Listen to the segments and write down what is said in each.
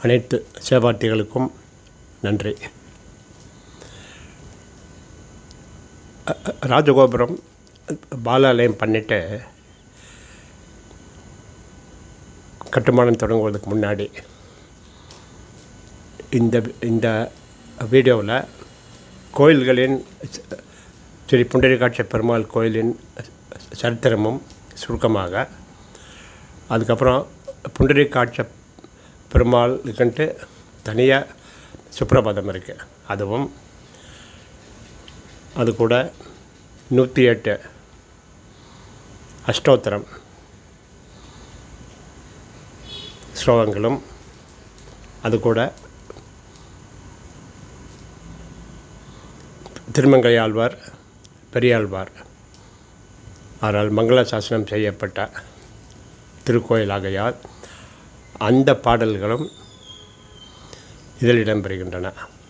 அனைத்து சேவார்த்திகளுக்கும் நன்றி அ- அ- ராஜகோபுரம் பாலாலயம் பண்ணிட்டு கட்டுமானம் தொடங்குவதற்கு முன்னாடி இந்த இந்த வீடியோவில் கோயில்களின் ச- ஸ்ரீ புண்டரிகாட்ச பெருமாள் கோயிலின் சரித்திரமும் சுருக்கமாக அதுக்கப்புறம் புண்டரிகாட்ச பெருமாளுக்குன்ட்டு தனியாக சுப்ரபாதம் இருக்குது அதுவும் அது கூட நூற்றி எட்டு அஷ்டோத்திரம் ஸ்லோகங்களும் அது கூட திருமங்கை ஆழ்வார் பெரியாழ்வார் ஆனால் மங்கள சாசனம் செய்யப்பட்ட திருக்கோயிலாகையால் அந்த பாடல்களும் இதில் இடம்பெறுகின்றன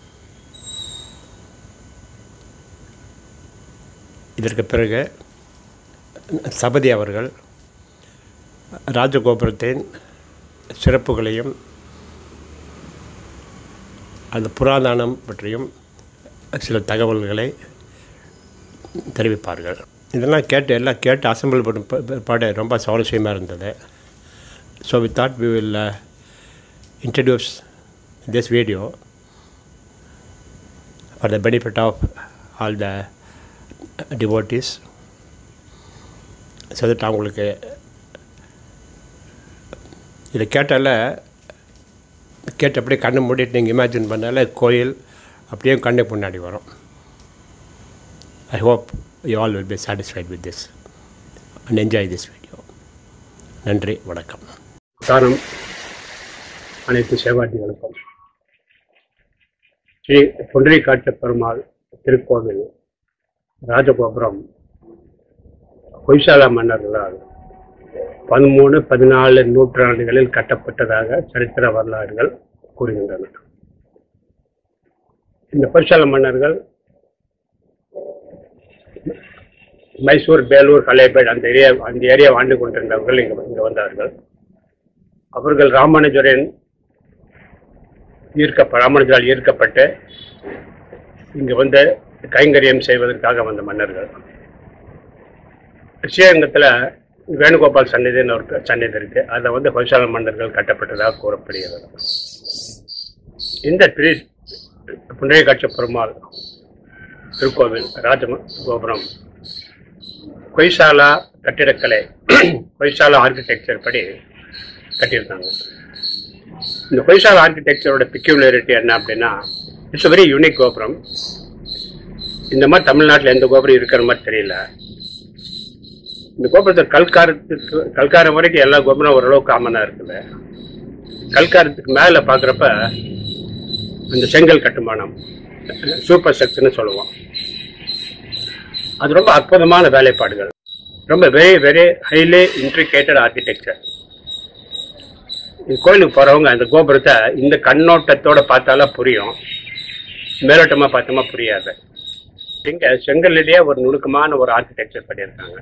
இதற்கு பிறகு சபதி அவர்கள் ராஜகோபுரத்தின் சிறப்புகளையும் அந்த புராதனம் பற்றியும் சில தகவல்களை தெரிவிப்பார்கள் இதெல்லாம் கேட்டு எல்லாம் கேட்டு அசம்பிள் பண்ணும் ப- ப- பாட ரொம்ப சுவாரஸ்யமாக இருந்தது so we thought we will introduce this video for the benefit of all the devotees so that அவங்களுக்கு இதை கேட்டால கேட்டு அப்படியே கண்ணை மூடிட்டு நீங்கள் இமேஜின் பண்ணால கோயில் அப்படியே கண்ணுக்கு முன்னாடி வரும் I hope you all will be satisfied with this and enjoy this video நன்றி வணக்கம் காரணம் அனைத்து சேவாட்டிகளுக்கும் ஸ்ரீ புண்டரிகாட்ச பெருமாள் திருக்கோவில் ராஜகோபுரம் ஹொய்சாலா மன்னர்களால் பதிமூணு பதினாலு நூற்றாண்டுகளில் கட்டப்பட்டதாக சரித்திர வரலாறுகள் கூறுகின்றன இந்த ஹொய்சால மன்னர்கள் மைசூர் பேலூர் கலேபேட் அந்த ஏரியா அந்த ஏரியா ஆண்டு கொண்டிருந்தவர்கள் இங்கே இங்கே வந்தார்கள் அவர்கள் ராமானுஜரின் ஈர்க்க ராமானுஜரால் ஈர்க்கப்பட்டு இங்கு வந்து கைங்கரியம் செய்வதற்காக வந்த மன்னர்கள் ஸ்ரீரங்கத்தில் வேணுகோபால் சந்நிதின்னு ஒரு சந்நிதி இருக்கு அதில் வந்து ஹொய்சால மன்னர்கள் கட்டப்பட்டதாக கூறப்படுகிறது இந்த திரு புண்டரீகாட்ச பெருமாள் திருக்கோவில் ராஜ கோபுரம் கொய்சாலா கட்டிடக்கலை கொய்சாலா ஆர்கிடெக்சர் படி கட்டியிருக்காங்க இந்த கொய்சாலா ஆர்கிடெக்சரோட பிக்யூலரிட்டி என்ன அப்படின்னா இட்ஸ் வெரி யூனிக் கோபுரம் இந்த மாதிரி தமிழ்நாட்டில் எந்த கோபுரம் இருக்கிற மாதிரி தெரியல இந்த கோபுரத்தை கல்காரத்துக்கு கல்காரம் வரைக்கும் எல்லா கோபுரம் ஓரளவுக்கு காமனாக இருக்குது கல்காரத்துக்கு மேலே பார்க்குறப்ப அந்த செங்கல் கட்டுமானம் சூப்பர் ஸ்ட்ரக்சர்னு சொல்லுவோம் அது ரொம்ப அற்புதமான வேலைப்பாடுகள் ரொம்ப very very highly intricated architecture கோயிலுக்கு போகிறவங்க அந்த கோபுரத்தை இந்த கண்ணோட்டத்தோட பார்த்தாலும் புரியும் மேலோட்டமாக பார்த்தோமா புரியாது இங்கே செங்கல்லிலேயே ஒரு நுணுக்கமான ஒரு ஆர்கிடெக்சர் பண்ணியிருக்காங்க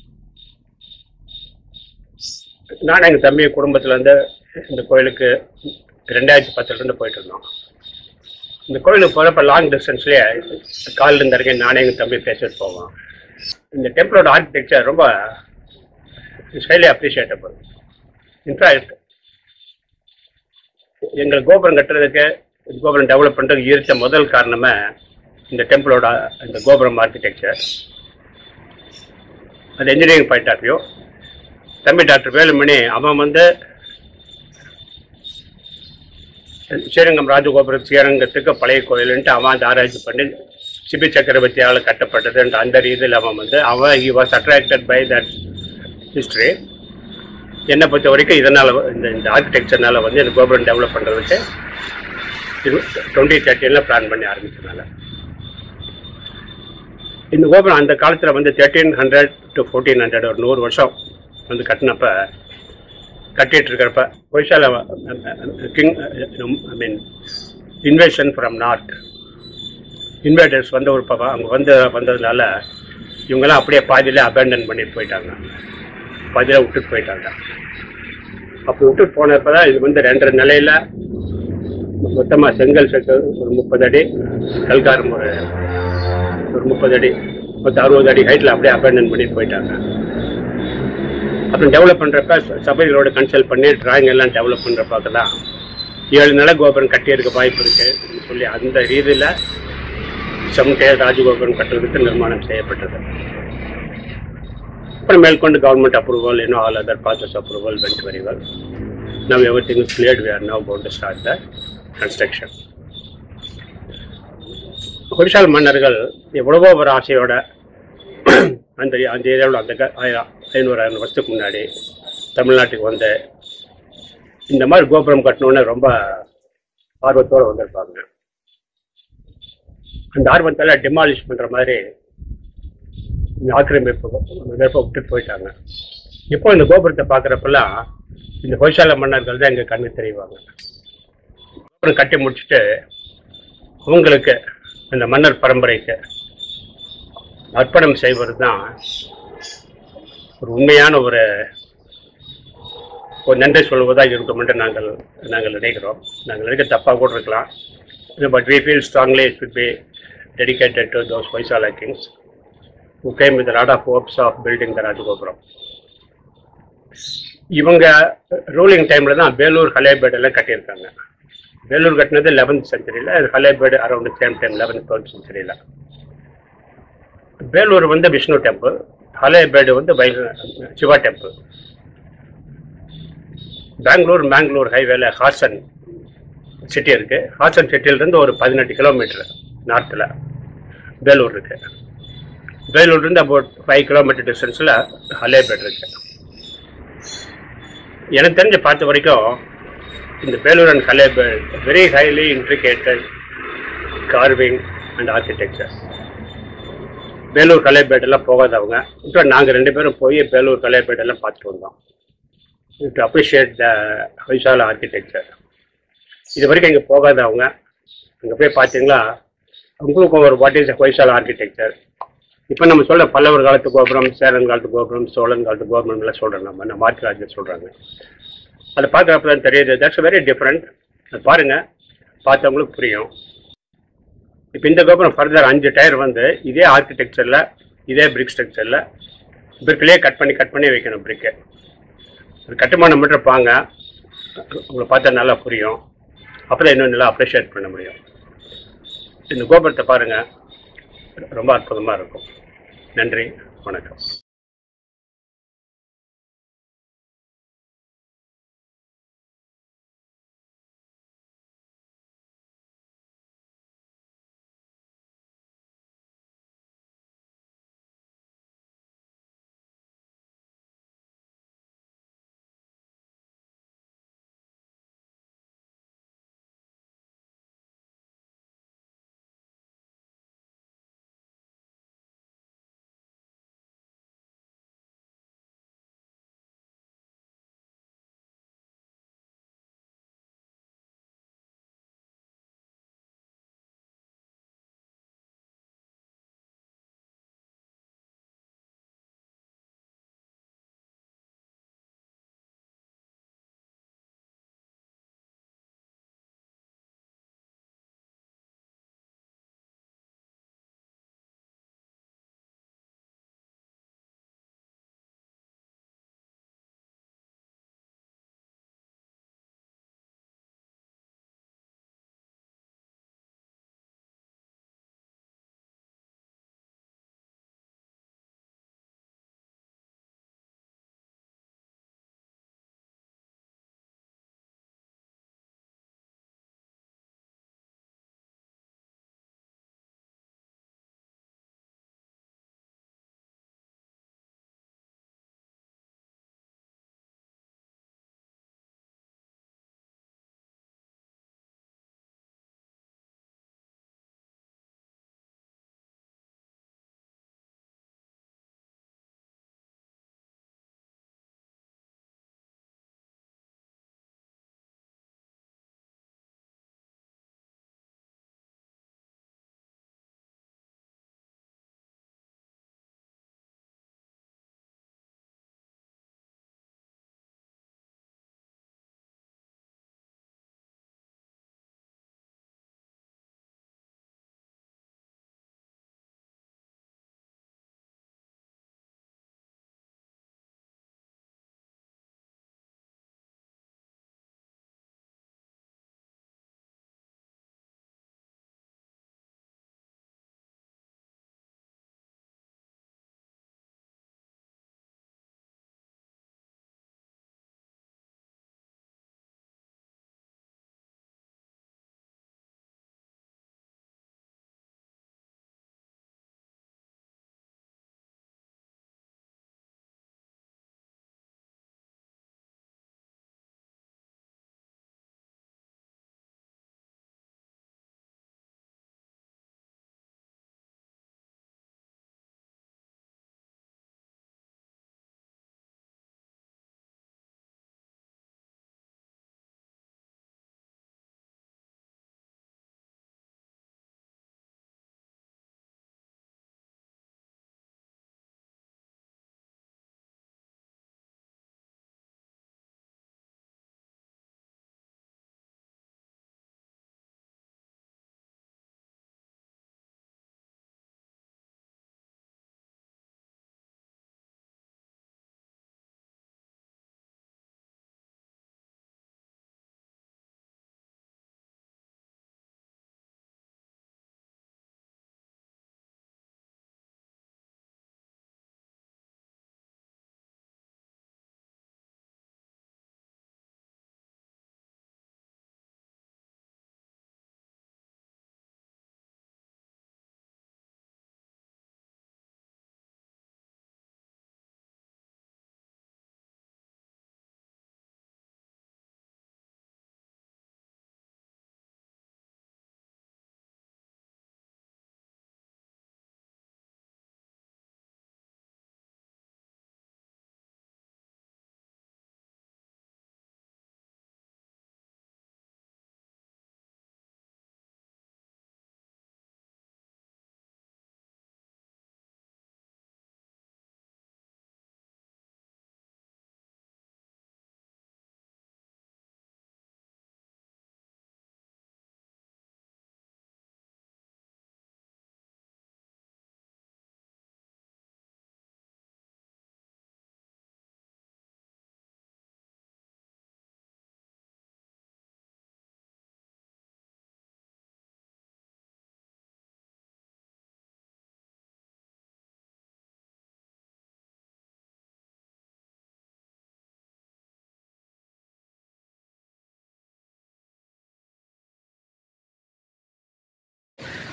நான் எங்கள் தம்பி குடும்பத்தில் இருந்து இந்த கோயிலுக்கு ரெண்டாயிரத்தி பத்துலேருந்து போயிட்டு இருந்தோம் இந்த கோயிலுக்கு போகிறப்ப லாங் டிஸ்டன்ஸ்லேயே காலில் இருந்து இறங்கி நானே எங்கள் தம்பி பேசிட்டு போவோம் இந்த டெம்பிளோட ஆர்கிடெக்சர் ரொம்ப இட்ஸ் ஹைலி அப்ரிஷியேட்டபிள் இன்ஃபேக்ட் எங்கள் கோபுரம் கட்டுறதுக்கு கோபுரம் டெவலப் பண்ணுறதுக்கு ஈர்த்த முதல் காரணமே இந்த டெம்பிளோட இந்த கோபுரம் ஆர்கிடெக்சர் அது இன்ஜினியரிங் பாயிண்ட் ஆஃப் வியூ தம்பி டாக்டர் வேலுமணி அவன் வந்து ஸ்ரீரங்கம் ராஜகோபுரம் ஸ்ரீரங்கத்துக்கு பழைய கோயிலுன்ட்டு அவன் அந்த ஆராய்ச்சி பண்ணி சிபி சக்கரவர்த்தியால் கட்டப்பட்டதுன்ற அந்த ரீதியில் அவன் வந்து அவன் he was attracted by that history என்னை பொறுத்த வரைக்கும் இதனால் இந்த இந்த ஆர்கிடெக்சர்னால வந்து இந்த கோபுரம் டெவலப் பண்ணுறதுக்கு இது டுவெண்ட்டி தேர்ட்டீனில் பிளான் பண்ணி ஆரம்பிச்சதுனால இந்த கோபுரம் அந்த காலத்தில் வந்து thirteen hundred to fourteen hundred ஒரு நூறு வருஷம் வந்து கட்டினப்ப கட்டிட்டு இருக்கிறப்ப Hoysala king I mean invasion from north invaders வந்த ஒரு பக்கம் அவங்க வந்து வந்ததுனால இவங்கெல்லாம் அப்படியே பாதியில அபேண்டன் பண்ணி போயிட்டாங்க பாதியில விட்டுட்டு போயிட்டாங்க அப்போ விட்டுட்டு போனப்ப தான் இது வந்து ரெண்டரை நிலையில மொத்தமாக செங்கல் செட்டு ஒரு முப்பது அடி கல்காரம் ஒரு ஒரு முப்பது அடி மொத்தம் அறுபது அடி ஹைட்டில் அப்படியே அபேண்டன் பண்ணி போயிட்டாங்க அப்புறம் டெவலப் பண்ணுறப்ப சபைகளோட கன்சல்ட் பண்ணி டிராயிங் எல்லாம் டெவலப் பண்ணுறப்பாக்க தான் ஏழு நில கோபுரம் கட்டியிருக்க வாய்ப்பு இருக்கு சொல்லி அந்த ரீதியில் சமுடைய ராஜகோபுரம் கட்டுவதற்கு நிர்மாணம் செய்யப்பட்டது அப்புறம் மேற்கொண்டு கவர்மெண்ட் அப்ரூவல் இன்னும் all other process approval went very well now everything is cleared we are now got to start the construction Hoysala மன்னர்கள் எவ்வளவோ ஒரு ஆசையோட அந்த அந்த ஏரியாவில் அந்த க- ஆயிரம் ஐநூறு ஆயிரம் வருஷத்துக்கு முன்னாடி தமிழ்நாட்டுக்கு வந்து இந்த மாதிரி கோபுரம் கட்டணுன்னு ரொம்ப ஆர்வத்தோடு வந்திருப்பாங்க அந்த ஆர்வத்தால் டிமாலிஷ் பண்ணுற மாதிரி இந்த ஆக்கிரமிப்பு வெறுப்பை விட்டுட்டு போயிட்டாங்க இப்போ இந்த கோபுரத்தை பார்க்குறப்பெல்லாம் இந்த ஹொய்சால மன்னர்கள் தான் எங்கள் கண்ணு தெரிவாங்க கோபுரம் கட்டி முடிச்சுட்டு அவங்களுக்கு அந்த மன்னர் பரம்பரைக்கு அர்ப்பணம் செய்வது தான் ஒரு உண்மையான ஒரு ஒரு நன்றி சொல்வதாக இருக்கும் என்று நாங்கள் நாங்கள் நினைக்கிறோம் நாங்கள் நினைக்க தப்பாக கூட இருக்கலாம் but we feel strongly it should be dedicated to those Hoysala kings who came with a lot of hopes of building the Rajagopuram. இவங்க ரூலிங் டைம்ல தான் வேலூர் ஹலேபேட் எல்லாம் கட்டியிருக்காங்க வேலூர் கட்டினது லெவன்த் செஞ்சுரியில் Halebidu around same time eleventh twelfth செஞ்சுரியில் வேலூர் வந்து விஷ்ணு டெம்பிள் ஹலேபேடு வந்து வை சிவா டெம்பிள் பெங்களூர் மேங்களூர் ஹைவேல ஹாசன் சிட்டி இருக்கு ஹாசன் சிட்டியிலிருந்து ஒரு பதினெட்டு கிலோமீட்டர் நார்த்தில் வேலூர் இருக்கு வேலூர்லேருந்து அபவுட் ஃபைவ் கிலோமீட்டர் டிஸ்டன்ஸில் ஹலேபேட் இருக்கு எனக்கு தெரிஞ்சு பார்த்த வரைக்கும் இந்த Belur and Halebid very highly intricated carving and architecture Belur Halebid எல்லாம் போகாதவங்க இப்போ நாங்கள் ரெண்டு பேரும் போய் வேலூர் கலைப்பேட் எல்லாம் பார்த்துட்டு வந்தோம் to appreciate the Hoysala architecture இது வரைக்கும் இங்கே போகாதவங்க அங்கே போய் பார்த்தீங்களா உங்களுக்கும் ஒரு வாட் இஸ் ஹொய்சால ஆர்கிடெக்சர் இப்போ நம்ம சொல்ல பல்லவர் காலத்து கோபுரம் சேரன் காலத்து கோபுரம் சோழன் காலத்து கோபுரம் எல்லாம் சொல்கிறோம் நம்ம நம்ம மார்க்கராஜர் சொல்கிறாங்க அதை பார்க்குறப்ப தான் தெரியுது தட்ஸ் வெரி டிஃப்ரெண்ட் அது பாருங்கள் பார்த்தவங்களுக்கு புரியும் இப்போ இந்த கோபுரம் ஃபர்தர் அஞ்சு டயர் வந்து இதே ஆர்கிடெக்சரில் இதே பிரிக் ஸ்ட்ரக்சரில் பிரிக்கிலே கட் பண்ணி கட் பண்ணி வைக்கணும் பிரிக்கு அது கட்டுமானம் மட்டும் பாங்க உங்களை பார்த்தா நல்லா புரியும் அப்போ தான் இன்னும் நல்லா அப்ரிஷியேட் பண்ண முடியும் இந்த கோபுரத்தை பாருங்கள் ரொம்ப அற்புதமாக இருக்கும் நன்றி வணக்கம்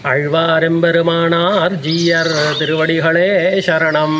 ஆழ்வாரெம்பெருமானார் ஜீயர் திருவடிகளே சரணம்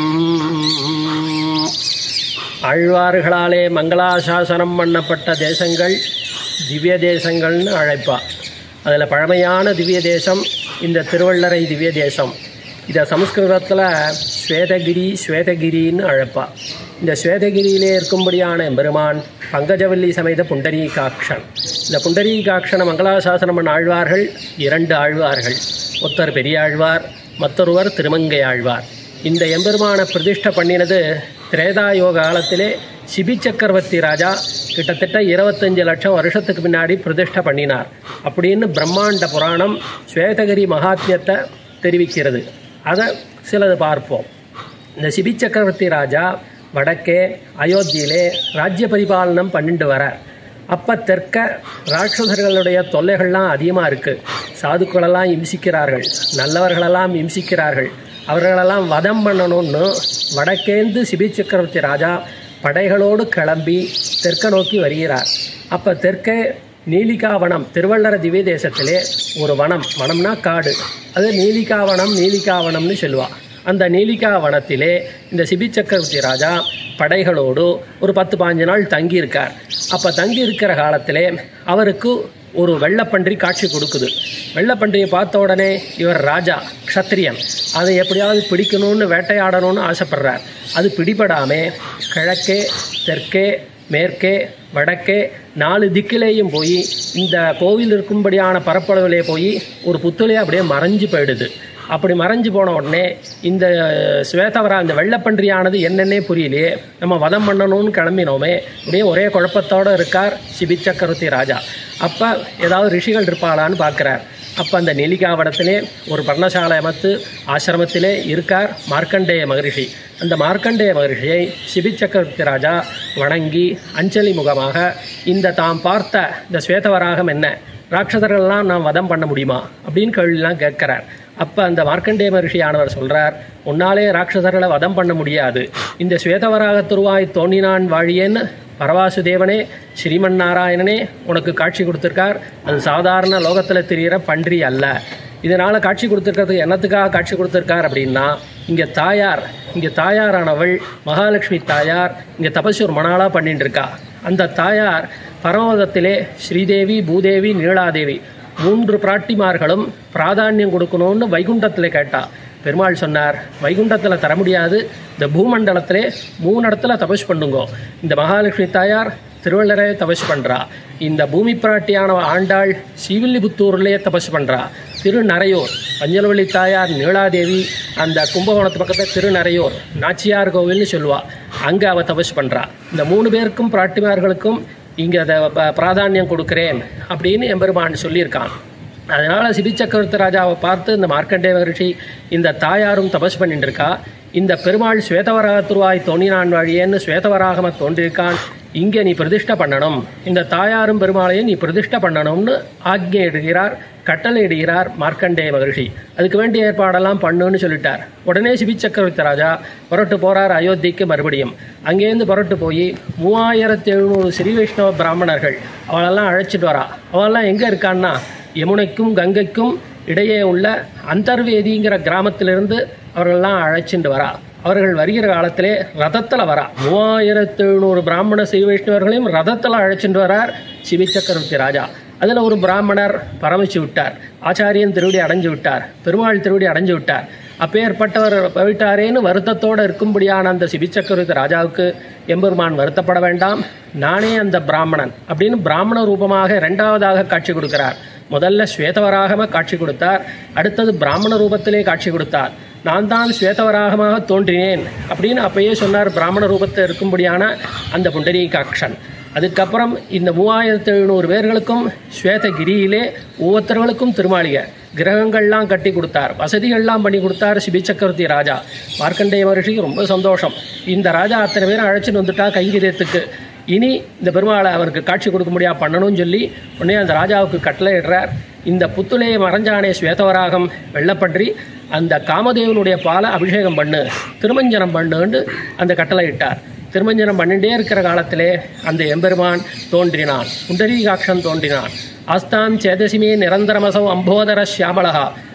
ஆழ்வார்களாலே மங்களாசாசனம் பண்ணப்பட்ட தேசங்கள் திவ்ய தேசங்கள்னு அழைப்பா அதில் பழமையான திவ்ய தேசம் இந்த திருவள்ளரை திவ்ய தேசம் இதை சமஸ்கிருதத்தில் ஸ்வேதகிரி ஸ்வேதகிரின்னு அழைப்பா இந்த ஸ்வேதகிரியிலே இருக்கும்படியான எம்பெருமான் பங்கஜவல்லி சமேத புண்டரீகாக்ஷன் இந்த புண்டரீகாக்ஷனை மங்களாசாசனம் பண்ண ஆழ்வார்கள் இரண்டு ஆழ்வார்கள் ஒருத்தர் பெரிய ஆழ்வார் மற்றொருவர் திருமங்கை ஆழ்வார் இந்த எம்பெருமானை பிரதிஷ்டை பண்ணினது திரேதாயோக காலத்திலே சிபி சக்கரவர்த்தி ராஜா கிட்டத்தட்ட இருபத்தஞ்சு லட்சம் வருஷத்துக்கு முன்னாடி பிரதிஷ்டை பண்ணினார் அப்படின்னு பிரம்மாண்ட புராணம் ஸ்வேதகிரி மகாத்மியத்தை தெரிவிக்கிறது அதை சிலது பார்ப்போம் இந்த சிபி சக்கரவர்த்தி ராஜா வடக்கே அயோத்தியிலே ராஜ்ய பரிபாலனம் பண்ணிட்டு வரார் அப்போ தெற்க ராட்சசர்களுடைய தொல்லைகள்லாம் அதிகமாக இருக்குது சாதுக்களெல்லாம் இம்சிக்கிறார்கள் நல்லவர்களெல்லாம் இம்சிக்கிறார்கள் அவர்களெல்லாம் வதம் பண்ணணும்னு வடக்கேந்து சிபி சக்கரவர்த்தி ராஜா படைகளோடு கிளம்பி தெற்க நோக்கி வருகிறார் அப்போ தெற்கே நீலிகாவனம் திருவள்ளர திவ்ய தேசத்திலே ஒரு வனம் வனம்னா காடு அது நீலிகாவனம் நீலிகாவனம்னு சொல்லுவா அந்த நீலிகா வனத்திலே இந்த சிபி சக்கரவர்த்தி ராஜா படைகளோடு ஒரு பத்து பாஞ்சு நாள் தங்கியிருக்கார் அப்போ தங்கி இருக்கிற காலத்திலே அவருக்கு ஒரு வெள்ளப்பன்றி காட்சி கொடுக்குது வெள்ளப்பன்றியை பார்த்த உடனே இவர் ராஜா க்ஷத்திரியன் அதை எப்படியாவது பிடிக்கணும்னு வேட்டையாடணும்னு ஆசைப்படுறார் அது பிடிபடாமே கிழக்கே தெற்கே மேற்கே வடக்கே நாலு திக்கிலேயும் போய் இந்த கோவில் இருக்கும்படியான பரப்பளவிலே போய் ஒரு புத்துலையே அப்படியே மறைஞ்சு போயிடுது அப்படி மறைஞ்சு போன உடனே இந்த ஸ்வேதவரா இந்த வெள்ளப்பன்றியானது என்னன்னே புரியலையே நம்ம வதம் பண்ணணும்னு கிளம்பினோமே அப்படியே ஒரே குழப்பத்தோடு இருக்கார் சிபி சக்கரவர்த்தி ராஜா அப்போ ஏதாவது ரிஷிகள் இருப்பாளான்னு பார்க்குறார் அப்போ அந்த நெல்லிகாவனத்திலே ஒரு பர்ணசாலை அமைத்து ஆசிரமத்திலே இருக்கார் மார்க்கண்டேய மகரிஷி அந்த மார்க்கண்டேய மகரிஷியை சிபி சக்கரவர்த்தி ராஜா வணங்கி அஞ்சலி முகமாக இந்த தாம் பார்த்த இந்த ஸ்வேதவராகம் என்ன ராட்சதர்கள்லாம் நான் வதம் பண்ண முடியுமா அப்படின்னு கேள்விலாம் கேட்குறார் அப்போ அந்த மார்க்கண்டேய மகரிஷியானவர் சொல்கிறார் உன்னாலே ராட்சசர்களை வதம் பண்ண முடியாது இந்த ஸ்வேதவராக துருவாய் தோண்டினான் வாழியேன்னு பரவாசுதேவனே ஸ்ரீமன் நாராயணனே உனக்கு காட்சி கொடுத்துருக்கார் அது சாதாரண லோகத்தில் தெரிகிற பன்றி அல்ல இதனால் காட்சி கொடுத்துருக்கிறதுக்கு என்னத்துக்காக காட்சி கொடுத்துருக்கார் அப்படின்னா இங்கே தாயார் இங்கே தாயாரானவள் மகாலட்சுமி தாயார் இங்கே தபசு ஒரு மணாலாக பண்ணிட்டு இருக்கா அந்த தாயார் பரமதத்திலே ஸ்ரீதேவி பூதேவி நீலாதேவி மூன்று பிராட்டிமார்களும் பிராதானியம் கொடுக்கணும்னு வைகுண்டத்தில் கேட்டா பெருமாள் சொன்னார் வைகுண்டத்தில் தர முடியாது இந்த பூமண்டலத்திலே மூணு இடத்துல தபஸ் பண்ணுங்கோ இந்த மகாலட்சுமி தாயார் திருவள்ளரே தபஸ் பண்ணுறா இந்த பூமி பிராட்டியான ஆண்டாள் ஸ்ரீவில்லிபுத்தூர்லேயே தபஸ் பண்ணுறா திருநரையூர் பஞ்சலவள்ளி தாயார் நீலாதேவி அந்த கும்பகோணத்து பக்கத்தில் திருநரையூர் நாச்சியார் கோவில்னு சொல்லுவா அங்கே அவள் தபஸ் பண்ணுறா இந்த மூணு பேருக்கும் பிராட்டிமார்களுக்கும் இங்கே அதை ப- பிராதானியம் கொடுக்குறேன் அப்படின்னு எம்பெருமான் சொல்லியிருக்கான் அதனால் சிபி சக்கரவர்த்தி ராஜாவை பார்த்து இந்த மார்க்கண்டேய மகரிஷி இந்த தாயாரும் தபஸ் பண்ணிட்டு இருக்கா இந்த பெருமாள் ஸ்வேதவராக துருவாய் தோணினான் வழியேன்னு ஸ்வேதவராகம தோன்றியிருக்கான் இங்கே நீ பிரதிஷ்டை பண்ணணும் இந்த தாயாரும் பெருமாளையும் நீ பிரதிஷ்டை பண்ணணும்னு ஆக்ஞை இடுகிறார் கட்டளை இடுகிறார் மார்க்கண்டேய மகரிஷி அதுக்கு வேண்டிய ஏற்பாடெல்லாம் பண்ணுன்னு சொல்லிட்டார் உடனே சிபி சக்கரவர்த்தி ராஜா புறட்டு போறார் அயோத்திக்கு மறுபடியும் அங்கேருந்து புறட்டு போய் மூவாயிரத்தி எழுநூறு ஸ்ரீ வைஷ்ணவ பிராமணர்கள் அவளெல்லாம் அழைச்சிட்டு வரா அவளெல்லாம் எங்கே இருக்கான்னா யமுனைக்கும் கங்கைக்கும் இடையே உள்ள அந்தர்வேதிங்கிற கிராமத்திலிருந்து அவர்கள்லாம் அழைச்சிட்டு வரா அவர்கள் வருகிற காலத்திலே ரதத்தில் வரா மூவாயிரத்து எழுநூறு பிராமண ஸ்ரீ வைஷ்ணவர்களையும் ரதத்தில் அழைச்சிட்டு வரார் சிவி சக்கரவர்த்தி ராஜா அதில் ஒரு பிராமணர் பரமிச்சு விட்டார் ஆச்சாரியன் திருவடி அடைஞ்சு விட்டார் பெருமாள் திருவடி அடைஞ்சு விட்டார் அப்பேற்பட்டவர் போயிட்டாரேன்னு வருத்தத்தோடு இருக்கும்படியான அந்த சிபி சக்கரவர்த்தி ராஜாவுக்கு எம்பெருமான் வருத்தப்பட வேண்டாம் நானே அந்த பிராமணன் அப்படின்னு பிராமண ரூபமாக இரண்டாவதாக காட்சி கொடுக்கிறார் முதல்ல ஸ்வேதவராகம காட்சி கொடுத்தார் அடுத்தது பிராமண ரூபத்திலே காட்சி கொடுத்தார் நான் தான் ஸ்வேதவராகமாக தோன்றினேன் அப்படின்னு அப்பயே சொன்னார் பிராமண ரூபத்தில் இருக்கும்படியான அந்த புண்டரீகாக்ஷன் அதுக்கப்புறம் இந்த மூவாயிரத்து எழுநூறு பேர்களுக்கும் ஸ்வேதகிரியிலே ஒவ்வொருத்தர்களுக்கும் திருமாளிகை கிரகங்கள்லாம் கட்டி கொடுத்தார் வசதிகள்லாம் பண்ணி கொடுத்தார் சிபி சக்கரவர்த்தி ராஜா மார்க்கண்டேய மகர்ஷிக்கு ரொம்ப சந்தோஷம் இந்த ராஜா அத்தனை பேரும் அழைச்சிட்டு வந்துட்டா கைகிரியத்துக்கு இனி இந்த பெருமாளை அவருக்கு காட்சி கொடுக்க முடியா பண்ணணும்னு சொல்லி உடனே அந்த ராஜாவுக்கு கட்டளை இடுறார் இந்த புத்துளையை மறைஞ்சானே ஸ்வேதவராகம் வெள்ளப்பன்றி அந்த காமதேவனுடைய பாலை அபிஷேகம் பண்ணு திருமஞ்சனம் பண்ணுன்னு அந்த கட்டளை இட்டார் திருமஞ்சனம் பண்ணிட்டே இருக்கிற காலத்திலே அந்த எம்பெருமான் தோன்றினான் புண்டரீகாட்சன் தோன்றினான் ஆஸ்தாம் சேதசிமே நிரந்தரமசௌ அம்போதர சியாமலகா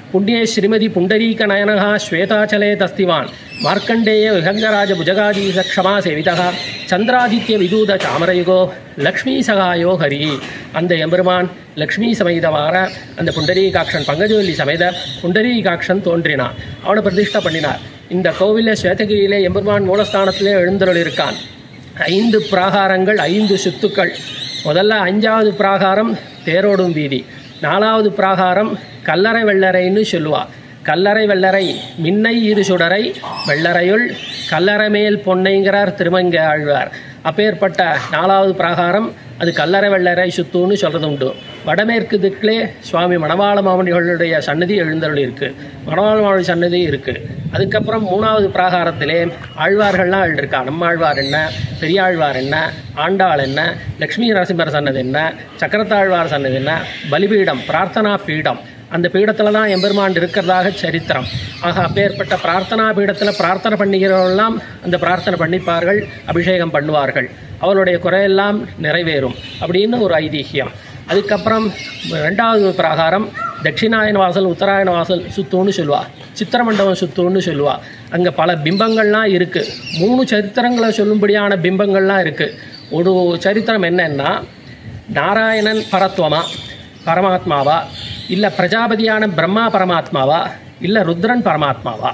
புண்ணியே ஸ்ரீமதி புண்டரீக நயனகா ஸ்வேதாச்சலே தஸ்திவான் மார்க்கண்டேய விஹங்கராஜ புஜகாதீச க்ஷமா சேவிதா சந்திராதித்ய விதூத சாமரயுகோ லக்ஷ்மி சகாயோ ஹரி அந்த எம்பெருமான் லக்ஷ்மி சமேதவார அந்த புண்டரீகாட்சன் பங்கஜவல்லி சமேத புண்டரீகாட்சன் தோன்றினான் அவனை பிரதிஷ்டை பண்ணினார் இந்த கோவிலில் ஸ்வேதகிரியிலே எம்பெருமான் மூலஸ்தானத்திலே எழுந்தருள் இருக்கான் ஐந்து பிராகாரங்கள் ஐந்து சுத்துக்கள் முதல்ல அஞ்சாவது பிராகாரம் தேரோடும் வீதி நாலாவது பிராகாரம் கல்லறை வெள்ளரைன்னு சொல்லுவா கல்லறை வெள்ளரை மின்னை இரு சுடரை வெள்ளரையுள் கல்லறை மேல் பொன்னைங்கிறார் திருமங்க ஆழ்வார் அப்பேற்பட்ட நாலாவது பிராகாரம் அது கல்லறை வெள்ளரை சுத்துன்னு சொல்கிறது உண்டு வடமேற்கு திக்கிலே சுவாமி மணவாள மாமணிகளுடைய சன்னதி எழுந்தருள் இருக்குது மணவாள மாமணி சன்னதி இருக்குது அதுக்கப்புறம் மூணாவது பிராகாரத்திலே ஆழ்வார்கள்லாம் எழுதிருக்கா நம்மாழ்வார் என்ன பெரியாழ்வார் என்ன ஆண்டாள் என்ன லக்ஷ்மி நரசிம்மர் சன்னதி என்ன சக்கரத்தாழ்வார் சன்னதி என்ன பலிபீடம் பிரார்த்தனா பீடம் அந்த பீடத்தில் தான் எம்பெருமான் இருக்கிறதாக சரித்திரம் ஆக அப்பேற்பட்ட பிரார்த்தனா பீடத்தில் பிரார்த்தனை பண்ணுகிறவர்கள்லாம் அந்த பிரார்த்தனை பண்ணிப்பார்கள் அபிஷேகம் பண்ணுவார்கள் அவளுடைய குறையெல்லாம் நிறைவேறும் அப்படின்னு ஒரு ஐதீகியம் அதுக்கப்புறம் ரெண்டாவது பிரகாரம் தட்சிணாயன வாசல் உத்தராயண வாசல் சுத்துன்னு சொல்லுவா சித்திரமண்டபம் சுத்துன்னு சொல்லுவா அங்கே பல பிம்பங்கள்லாம் இருக்குது மூணு சரித்திரங்களை சொல்லும்படியான பிம்பங்கள்லாம் இருக்குது ஒரு சரித்திரம் என்னன்னா நாராயணன் பரத்வமா பரமாத்மாவா இல்லை பிரஜாபதியான பிரம்மா பரமாத்மாவா இல்லை ருத்ரன் பரமாத்மாவா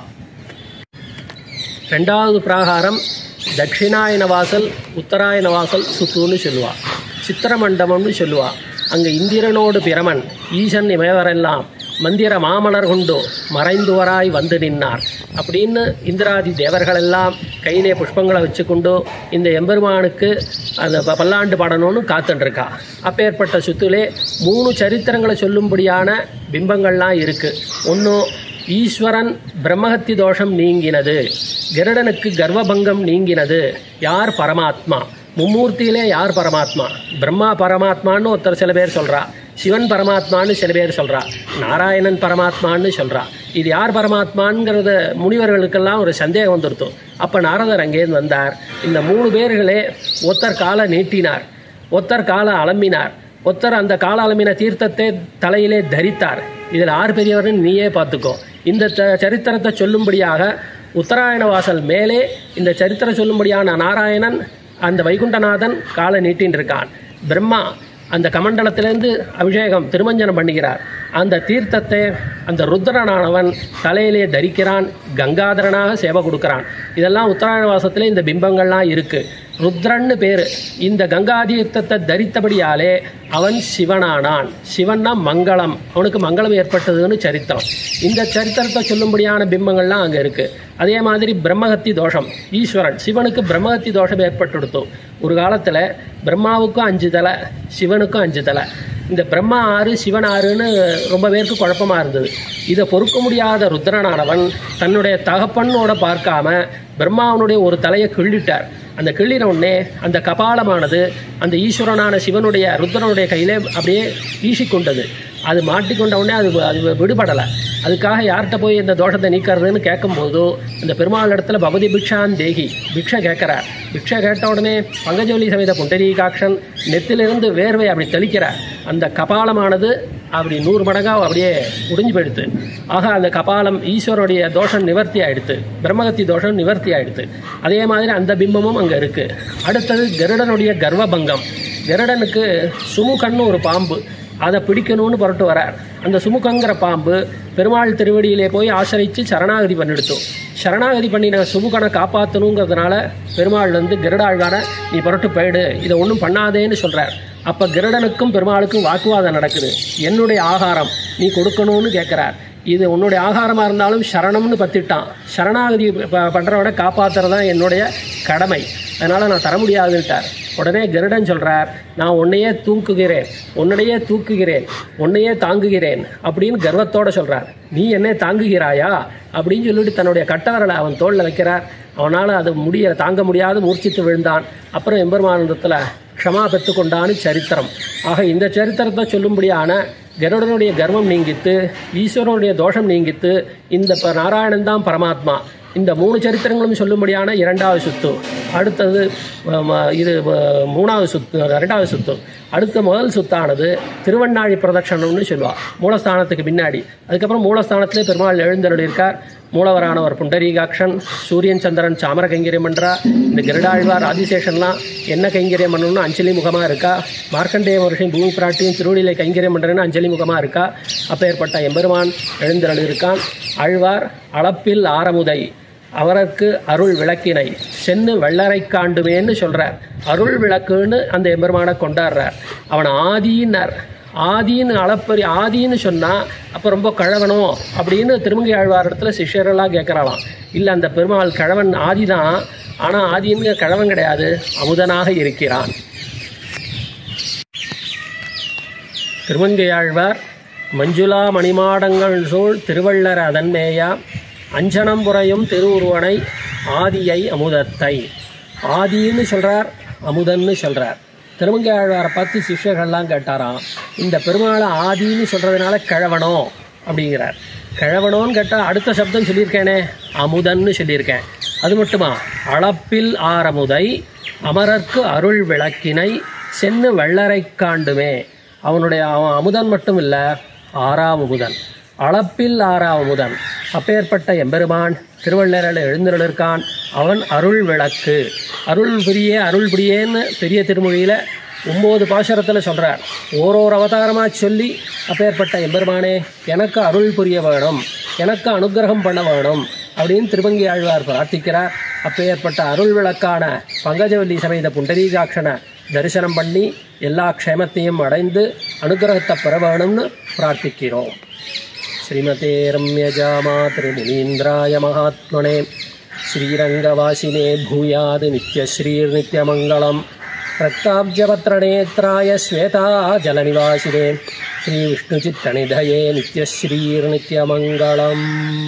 ரெண்டாவது பிராகாரம் தட்சிணாயன வாசல் உத்தராயண வாசல் சுத்துன்னு சொல்லுவா சித்திரமண்டபம்னு சொல்லுவா அங்கே இந்திரனோடு பிரமன் ஈசன் இமையவரெல்லாம் மந்திர மாமலர் கொண்டு மறைந்துவராய் வந்து நின்னார் அப்படின்னு இந்திராதி தேவர்களெல்லாம் கையிலே புஷ்பங்களை வச்சுக்கொண்டு இந்த எம்பெருமானுக்கு அந்த ப- பல்லாண்டு பாடணும்னு காத்துட்டுருக்கா அப்பேற்பட்ட சுத்துலே மூணு சரித்திரங்களை சொல்லும்படியான பிம்பங்கள்லாம் இருக்குது ஒன்றும் ஈஸ்வரன் பிரம்மஹத்தி தோஷம் நீங்கினது கருடனுக்கு கர்வபங்கம் நீங்கினது யார் பரமாத்மா மும்மூர்த்தியிலே யார் பரமாத்மா பிரம்மா பரமாத்மான்னு ஒருத்தர் சில பேர் சொல்றா சிவன் பரமாத்மான்னு சில பேர் சொல்றா நாராயணன் பரமாத்மான்னு சொல்றா இது யார் பரமாத்மாங்கிறத முனிவர்களுக்கெல்லாம் ஒரு சந்தேகம் வந்துருத்து அப்போ நாரதர் அங்கேருந்து வந்தார் இந்த மூணு பேர்களே ஒருத்தர் காலை நீட்டினார் ஒருத்தர் காலை அலம்பினார் ஒருத்தர் அந்த கால அலம்பின தீர்த்தத்தை தலையிலே தரித்தார் இதில் ஆறு பெரியவர்னு நீயே பார்த்துக்கோ இந்த ச- சரித்திரத்தை சொல்லும்படியாக உத்தராயண வாசல் மேலே இந்த சரித்திரம் சொல்லும்படியான நாராயணன் அந்த வைகுண்டநாதன் காலை நீட்டின்னு இருக்கான் பிரம்மா அந்த கமண்டலத்திலேருந்து அபிஷேகம் திருமஞ்சனம் பண்ணுகிறார் அந்த தீர்த்தத்தை அந்த ருத்ரனானவன் தலையிலே தரிக்கிறான் கங்காதரனாக சேவை கொடுக்குறான் இதெல்லாம் உத்தராயண வாசத்தில் இந்த பிம்பங்கள்லாம் இருக்குது ருத்ரன்னு பேர் இந்த கங்கா தீர்த்தத்தை தரித்தபடியாலே அவன் சிவனானான் சிவன்னா மங்களம் அவனுக்கு மங்களம் ஏற்பட்டதுன்னு சரித்திரம் இந்த சரித்திரத்தை சொல்லும்படியான பிம்பங்கள்லாம் அங்கே இருக்குது அதே மாதிரி பிரம்மஹத்தி தோஷம் ஈஸ்வரன் சிவனுக்கு பிரம்மஹத்தி தோஷம் ஏற்பட்டுடுத்து ஒரு காலத்தில் பிரம்மாவுக்கும் அஞ்சு தலை சிவனுக்கும் அஞ்சு தலை இந்த பிரம்மா ஆறு சிவன் ஆறுன்னு ரொம்ப பேருக்கு குழப்பமா இருந்தது இதை பொறுக்க முடியாத ருத்ரனானவன் தன்னுடைய தகப்பனோட பார்க்காம பிரம்மாவனுடைய ஒரு தலையை கிள்ளிட்டார் அந்த கிள்ளின உடனே அந்த கபாலமானது அந்த ஈஸ்வரனான சிவனுடைய ருத்ரனுடைய கையிலே அப்படியே வீசிக்கொண்டது அது மாட்டிக்கொண்ட உடனே அது அது விடுபடலை அதுக்காக யார்கிட்ட போய் இந்த தோஷத்தை நீக்கிறதுன்னு கேட்கும்போது அந்த பெருமாள் இடத்துல பவதி பிக்ஷான் தேகி பிக்ஷை கேட்குறார் பிக்ஷை கேட்ட உடனே பங்கஜவலி சமேத புண்டரீகாட்சன் நெத்திலிருந்து வேர்வை அப்படி தெளிக்கிறார் அந்த கபாலமானது அப்படி நூறு மடங்காக அப்படியே முடிஞ்சு போயிடுத்து ஆக அந்த கபாலம் ஈஸ்வருடைய தோஷம் நிவர்த்தி ஆயிடுத்து பிரம்மகத்தி தோஷம் நிவர்த்தி ஆயிடுத்து அதே மாதிரி அந்த பிம்பமும் அங்கே இருக்குது அடுத்தது கருடனுடைய கர்வபங்கம் கருடனுக்கு சுமுகன்னு ஒரு பாம்பு அதை பிடிக்கணும்னு புரட்டு வரார் அந்த சுமுகங்கிற பாம்பு பெருமாள் திருவடியிலே போய் ஆசிரித்து சரணாகதி பண்ணிடுத்தோம் சரணாகதி பண்ணின சுமுகனை காப்பாற்றணுங்கிறதுனால பெருமாள் வந்து கருடாழ்வார நீ புரட்டு போயிடு இதை ஒன்றும் பண்ணாதேன்னு சொல்கிறார் அப்போ கருடனுக்கும் பெருமாளுக்கும் வாக்குவாதம் நடக்குது என்னுடைய ஆகாரம் நீ கொடுக்கணும்னு கேட்குறார் இது உன்னுடைய ஆகாரமாக இருந்தாலும் சரணம்னு பத்திட்டான் சரணாகதி ப- பண்றவனை காப்பாத்துறது தான் என்னுடைய கடமை அதனால் நான் தர முடியாதுன்ட்டார் உடனே கருடன் சொல்கிறார் நான் உன்னையே தூக்குகிறேன் உன்னையே தூக்குகிறேன் உன்னையே தாங்குகிறேன் அப்படின்னு கர்வத்தோட சொல்கிறார் நீ என்னை தாங்குகிறாயா அப்படின்னு சொல்லிட்டு தன்னுடைய கட்டவரலை அவன் தோளில் வைக்கிறார் அவனால் அது முடிய தாங்க முடியாது மூர்ச்சித்து விழுந்தான் அப்புறம் எம்பெருமானந்தத்தில் க்ஷமா பெற்றுக்கொண்டான்னு சரித்திரம் ஆக இந்த சரித்திரத்தை சொல்லும்படியான கருடனுடைய கர்வம் நீங்கித்து ஈஸ்வரனுடைய தோஷம் நீங்கித்து இந்த ப- நாராயணன் தான் பரமாத்மா இந்த மூணு சரித்திரங்களும் சொல்லும்படியான இரண்டாவது சுத்து அடுத்தது ம, ம, இது ம, மூணாவது சுத்து ரெண்டாவது சுத்து அடுத்த முதல் சுத்தானது திருவண்ணாழி பிரதட்சணம்னு சொல்லுவாள் மூலஸ்தானத்துக்கு பின்னாடி அதுக்கப்புறம் மூலஸ்தானத்திலே பெருமாள் எழுந்தருளிருக்கார் மூலவரானவர் புண்டரீகாக்ஷன் சூரியன் சந்திரன் சாமர கைங்கரியம் பண்ணுறா இந்த கருடாழ்வார் ஆதிசேஷன்லாம் என்ன கைங்கரியம் பண்ணணும்னு அஞ்சலி முகமாக இருக்கா மார்க்கண்டேய வருஷம் பூமி பிராட்டியும் திருவடியில கைங்கரியம் பண்ணுறேன்னு அஞ்சலி முகமாக இருக்கா அப்பேற்பட்ட எம்பெருமான் எழுந்தருள் இருக்கான் ஆழ்வார் அளப்பில் ஆரமுதை அவருக்கு அருள் விளக்கினை சென்னு வெள்ளரை காண்டுமேன்னு சொல்கிறார் அருள் விளக்குன்னு அந்த எம்பெருமானை கொண்டாடுறார் அவன் ஆதியினர் ஆதின்னு அளப்பரி ஆதின்னு சொன்னால் அப்போ ரொம்ப கழவனும் அப்படின்னு திருமங்கை ஆழ்வார் இடத்துல சிஷ்யரெல்லாம் கேட்குறாளாம் இல்லை அந்த பெருமாள் கிழவன் ஆதி தான் ஆனால் ஆதின்னு கிழவன் கிடையாது அமுதனாக இருக்கிறான் திருமங்கையாழ்வார் மஞ்சுளா மணிமாடங்கள் சூழ் திருவள்ளர் அதன்மேயா அஞ்சனம் புறையும் திருவுருவனை ஆதியை அமுதத்தை ஆதின்னு சொல்கிறார் அமுதன்னு சொல்கிறார் திருமங்கை ஆழ்வாரை பார்த்து சிஷ்யர்கள்லாம் கேட்டாராம் இந்த பெருமாளை ஆதின்னு சொல்கிறதுனால கிழவனோ அப்படிங்கிறார் கிழவனோன்னு கேட்டால் அடுத்த சப்தம் சொல்லியிருக்கேனே அமுதன்னு சொல்லியிருக்கேன் அது மட்டுமா அளப்பில் ஆரமுதை அமரர்க்கு அருள் விளக்கினை சென்னு வெள்ளரை காண்டுமே அவனுடைய அவன் அமுதன் மட்டும் இல்லை ஆறாவமுதன் அளப்பில் ஆறாவமுதன் அப்பேற்பட்ட எம்பெருமான் திருவள்ளரில் எழுந்திருக்கான் அவன் அருள் விளக்கு அருள் பிரியே அருள் பிரியேன்னு பெரிய திருமொழியில் ஒம்பது பாசுரத்தில் சொல்கிறார் ஓரோரு அவதாரமாக சொல்லி அப்பேற்பட்ட எம்பெருமானே எனக்கு அருள் புரிய வேணும் எனக்கு அனுக்கிரகம் பண்ண வேணும் அப்படின்னு திருவங்கி ஆழ்வார் பிரார்த்திக்கிறார் அப்பேற்பட்ட அருள் விளக்கான பங்கஜவல்லி சமேத புண்டரீகாட்சனை தரிசனம் பண்ணி எல்லா க்ஷேமத்தையும் அடைந்து அனுகிரகத்தை பெற வேணும்னு பிரார்த்திக்கிறோம் ஸ்ரீமதே ரம்யஜாமாத்ரிமுனீந்திராய மகாத்மனே ஸ்ரீரங்கவாசினே பூயாது நித்யஸ்ரீர்நித்யமங்கலம் ரக்தாப்ஜபத்ரநேத்ராய ஸ்வேதா ஜலநிவாசினே ஸ்ரீவிஷ்ணுச்சித்தனிதயே நித்யஸ்ரீர்நித்யமங்கலம்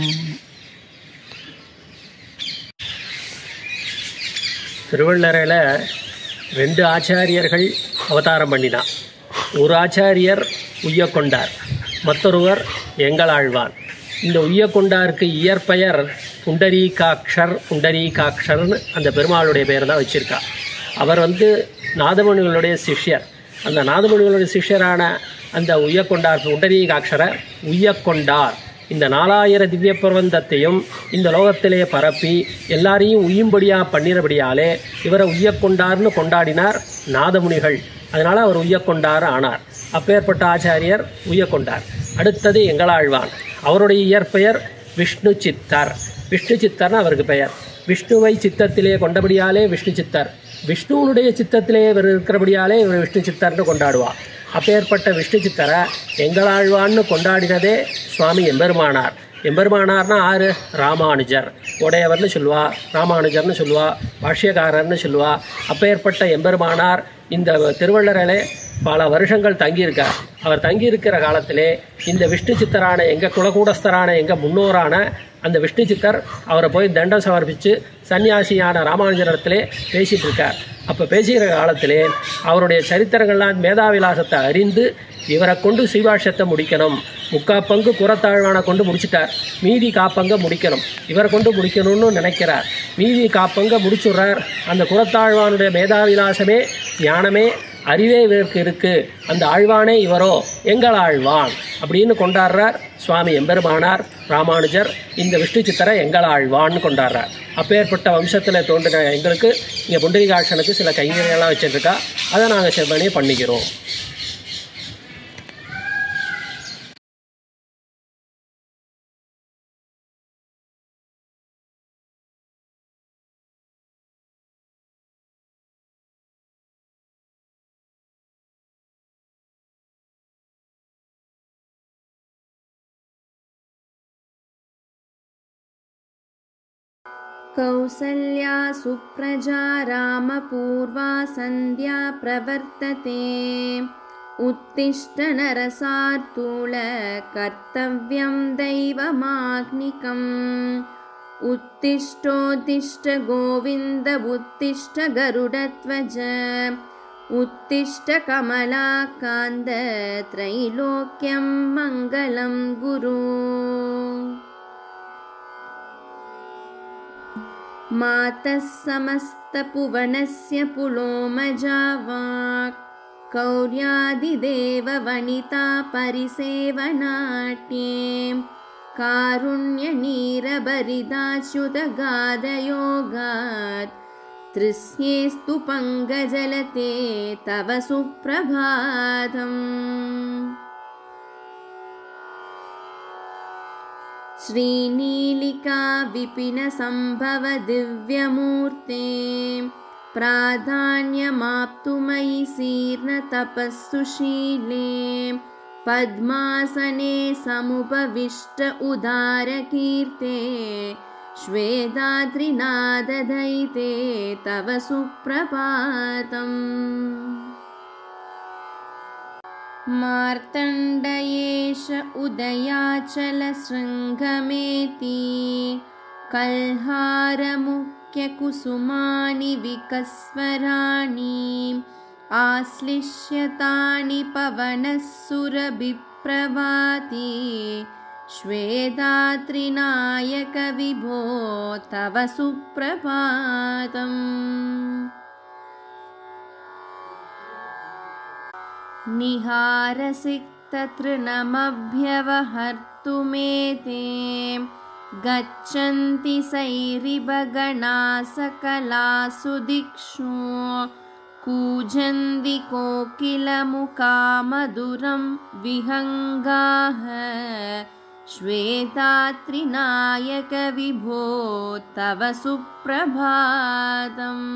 திருவள்ளரையில் ரெண்டு ஆச்சாரியர்கள் அவதாரம் பண்ணினான் ஒரு ஆச்சாரியர் உய்யக்கொண்டார் மற்றொருவர் எங்களாழ்வான் இந்த உய்யக்கொண்டாருக்கு இயற்பெயர் புண்டரீகாக்ஷர் புண்டரீகாக்ஷர்னு அந்த பெருமாளுடைய பெயர் தான் வச்சுருக்கா அவர் வந்து நாதமணிகளுடைய சிஷ்யர் அந்த நாதமணிகளுடைய சிஷ்யரான அந்த உய்யக்கொண்டார் புண்டரீகாட்சரை உய்யக்கொண்டார் இந்த நாலாயிர திவ்ய பிரபந்தத்தையும் இந்த லோகத்திலே பரப்பி எல்லாரையும் உய்யும்படியாக பண்ணினபடியாலே இவரை உய்யக்கொண்டார்னு கொண்டாடினார் நாதமுனிகள் அதனால் அவர் உய்யக்கொண்டார் ஆனார் அப்பேற்பட்ட ஆச்சாரியர் உய்யக்கொண்டார் அடுத்தது எங்களாழ்வான் அவருடைய இயற்பெயர் விஷ்ணு சித்தர் விஷ்ணு சித்தர்னு அவருக்கு பெயர் விஷ்ணுவை சித்தத்திலே கொண்டபடியாலே விஷ்ணு சித்தர் விஷ்ணுவனுடைய சித்தத்திலே இவர் இருக்கிறபடியாலே இவர் விஷ்ணு சித்தர்னு கொண்டாடுவார் அப்பேற்பட்ட விஷ்ணு சித்தரை எங்களாழ்வான்னு கொண்டாடினதே சுவாமி எம்பெருமானார் எம்பெருமானார்னா ஆறு ராமானுஜர் உடையவர்னு சொல்லுவா ராமானுஜர்னு சொல்லுவா பாஷ்யக்காரர்னு சொல்லுவா அப்பேற்பட்ட எம்பெருமானார் இந்த திருவள்ளரிலே பல வருஷங்கள் தங்கியிருக்கார் அவர் தங்கியிருக்கிற காலத்திலே இந்த விஷ்ணு சித்தரான எங்கள் குலகூடஸ்தரான எங்கள் முன்னோரான அந்த விஷ்ணு சித்தர் அவரை போய் தண்டம் சமர்ப்பித்து சன்னியாசியான ராமானுஜரத்திலே பேசிகிட்டு இருக்கார் அப்போ பேசுகிற காலத்திலே அவருடைய சரித்திரங்கள்லாம் மேதாவிலாசத்தை அறிந்து இவரை கொண்டு சீவாஷத்தை முடிக்கணும் முக்கா பங்கு குரத்தாழ்வானை கொண்டு முடிச்சிட்டார் மீதி காப்பங்க முடிக்கணும் இவரை கொண்டு முடிக்கணும்னு நினைக்கிறார் மீதி காப்பங்க முடிச்சுடுறார் அந்த குரத்தாழ்வானுடைய மேதாவிலாசமே ஞானமே அறிவே இவருக்கு இருக்கு அந்த ஆழ்வானே இவரோ எங்கள் ஆழ்வான் அப்படின்னு கொண்டாடுறார் சுவாமி எம்பெருமானார் ராமானுஜர் இந்த விஷ்ணு சித்தரை எங்கள் ஆழ்வான்னு கொண்டாடுறார் அப்பேற்பட்ட வம்சத்தில் தோன்றின எங்களுக்கு இங்கே புண்டரிகாட்சனுக்கு சில கைங்கரியெல்லாம் வச்சுருக்கா அதை நாங்கள் செவ்வனே பண்ணிக்கிறோம் कौसल्या सुप्रजा रामपूर्वा सन्ध्या प्रवर्तते उत्तिष्ठ नरसार्तूल कर्तव्यं दैवमाग्निकम् उत्तिष्ठोत्तिष्ठ गोविन्द उत्तिष्ठ गरुडध्वज उत्तिष्ठ कमलाकान्द त्रैलोक्यं मङ्गलं गुरु मातः समस्तपुवनस्य पुलोमजावाक् कौर्यादिदेववनिता परिसेवनाट्ये कारुण्यनीरभरिदाच्युतगादयोगात् तृस्येस्तु पङ्गजलते तव सुप्रभातम् श्रीनीलिका विपिनसम्भव दिव्यमूर्ते प्राधान्यमाप्तुमयि सीर्णतपःसुशीले पद्मासने समुपविष्ट उदारकीर्ते श्वेताद्रिनादधैते तव सुप्रभातम् मार्तण्डयेश उदयाचलशृङ्गमेति कल्हारमुख्यकुसुमानि विकस्वराणि आश्लिष्यतानि पवनः सुरभिप्रभाति श्वेतात्रिनायकविभो तव सुप्रभातम् निहारसिक्ततृणमभ्यवहर्तुमेते गच्छन्ति सैरिभगणा सकलासु दिक्षु कूजन्ति कोकिलमुकामधुरं विहङ्गाः श्वेतात्रिनायकविभो तव सुप्रभातम्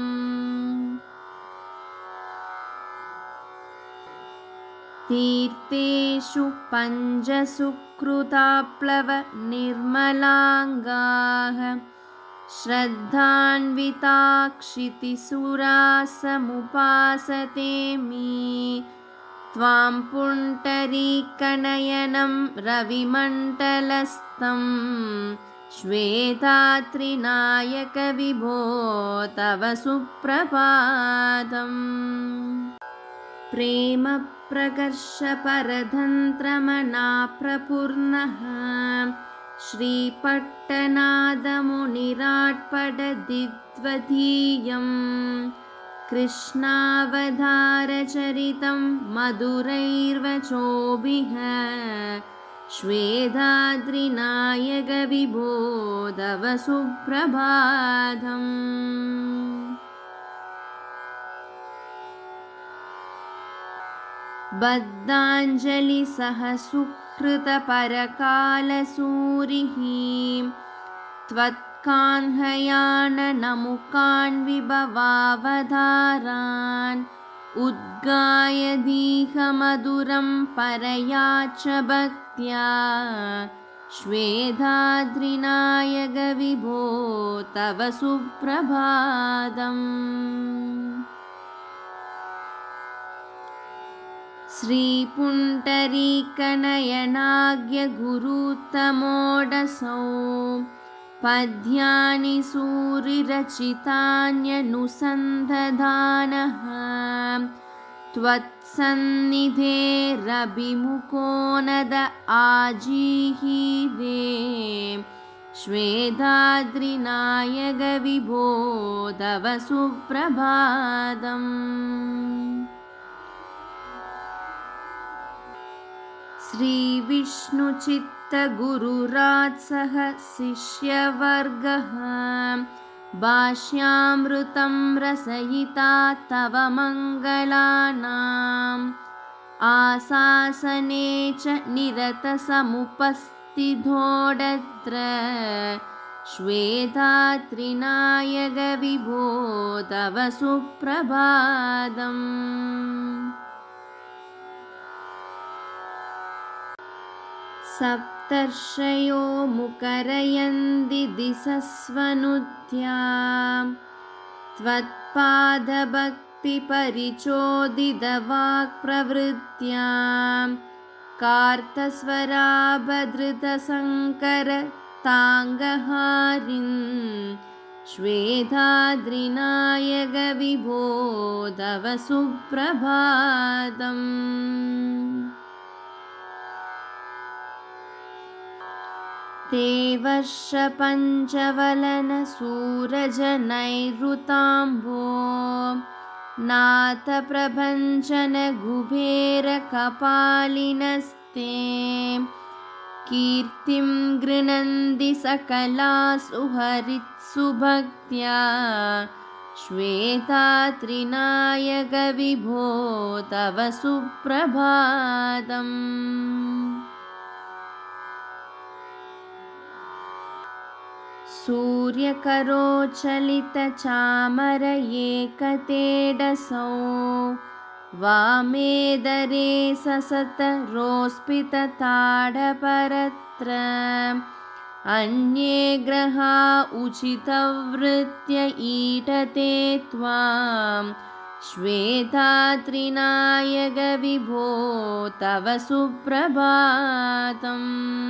तीर्थेषु पञ्चसुकृताप्लव निर्मलाङ्गाः श्रद्धान्विताक्षितिसुरासमुपासते मे त्वां पुण्डरीकनयनं रविमण्डलस्थं श्वेतात्रिनायकविभो तव सुप्रभातम् प्रेमप्रकर्षपरतन्त्रमना प्रपूर्णः श्रीपट्टनादमुनिराट्पडदिद्वदीयं कृष्णावतारचरितं मधुरैर्वचोभिः श्वेताद्रिनायकविभो तव सुप्रभातम् बद्धाञ्जलिसह सुहृतपरकालसूरिः त्वत्कान्हयाननमुकान् विभवावधारान् उद्गायदीहमधुरं परया च भक्त्या श्वेताद्रिनायकविभो तव सुप्रभातम् श्रीपुण्डरीकनयनाग्यगुरुतमोडसौ पद्यानि सूरिरचितान्यनुसन्धधानः त्वत्सन्निधेरभिमुखो नद आजीहीदे श्वेताद्रिनायकविभो तव सुप्रभातम् श्रीविष्णुचित्तगुरुरात्सह शिष्यवर्गः भाष्यामृतं रसयिता तव मङ्गलानाम् आशासने च निरतसमुपस्थितोडत्र श्वेतात्रिनायकविभो तव सुप्रभातम् सप्तर्षयो मुकरयन्ति दिशस्वनुद्या त्वत्पादभक्तिपरिचोदितवाक्प्रवृत्त्या कार्तस्वराभधृतशङ्कर ताङ्गहारिन् श्वेताद्रिनायकविभो तव सुप्रभातम् ते वर्षपञ्चवलनसूरजनैरुताम्भो नाथप्रभञ्जनकुबेरकपालिनस्ते कीर्तिं गृणन्ति सकलासु हरित्सुभक्त्या श्वेतात्रिनायकविभो तव सुप्रभातम् सूर्यकरोचलितचामर एकतेडसौ वामेदरे ससतरोस्पितताडपरत्र अन्ये ग्रहा उचितवृत्य ईटते त्वां श्वेतात्रिनायकविभो तव सुप्रभातम्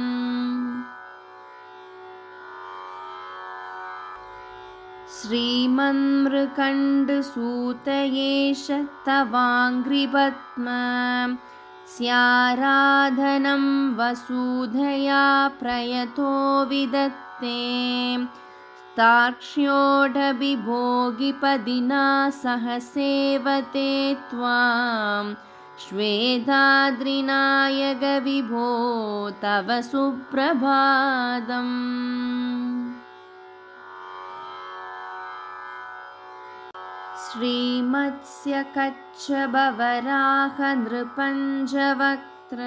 श्रीमन्मृकण्डसूत एष तवाङ्घ्रिपद्म स्याराधनं वसुधया प्रयतो विदत्ते तार्क्ष्योढविभोगिपदिना सह सेवते त्वां श्वेताद्रिनायकविभो तव सुप्रभातम् श्रीमत्स्यकच्छबवराहनृपञ्जवक्त्र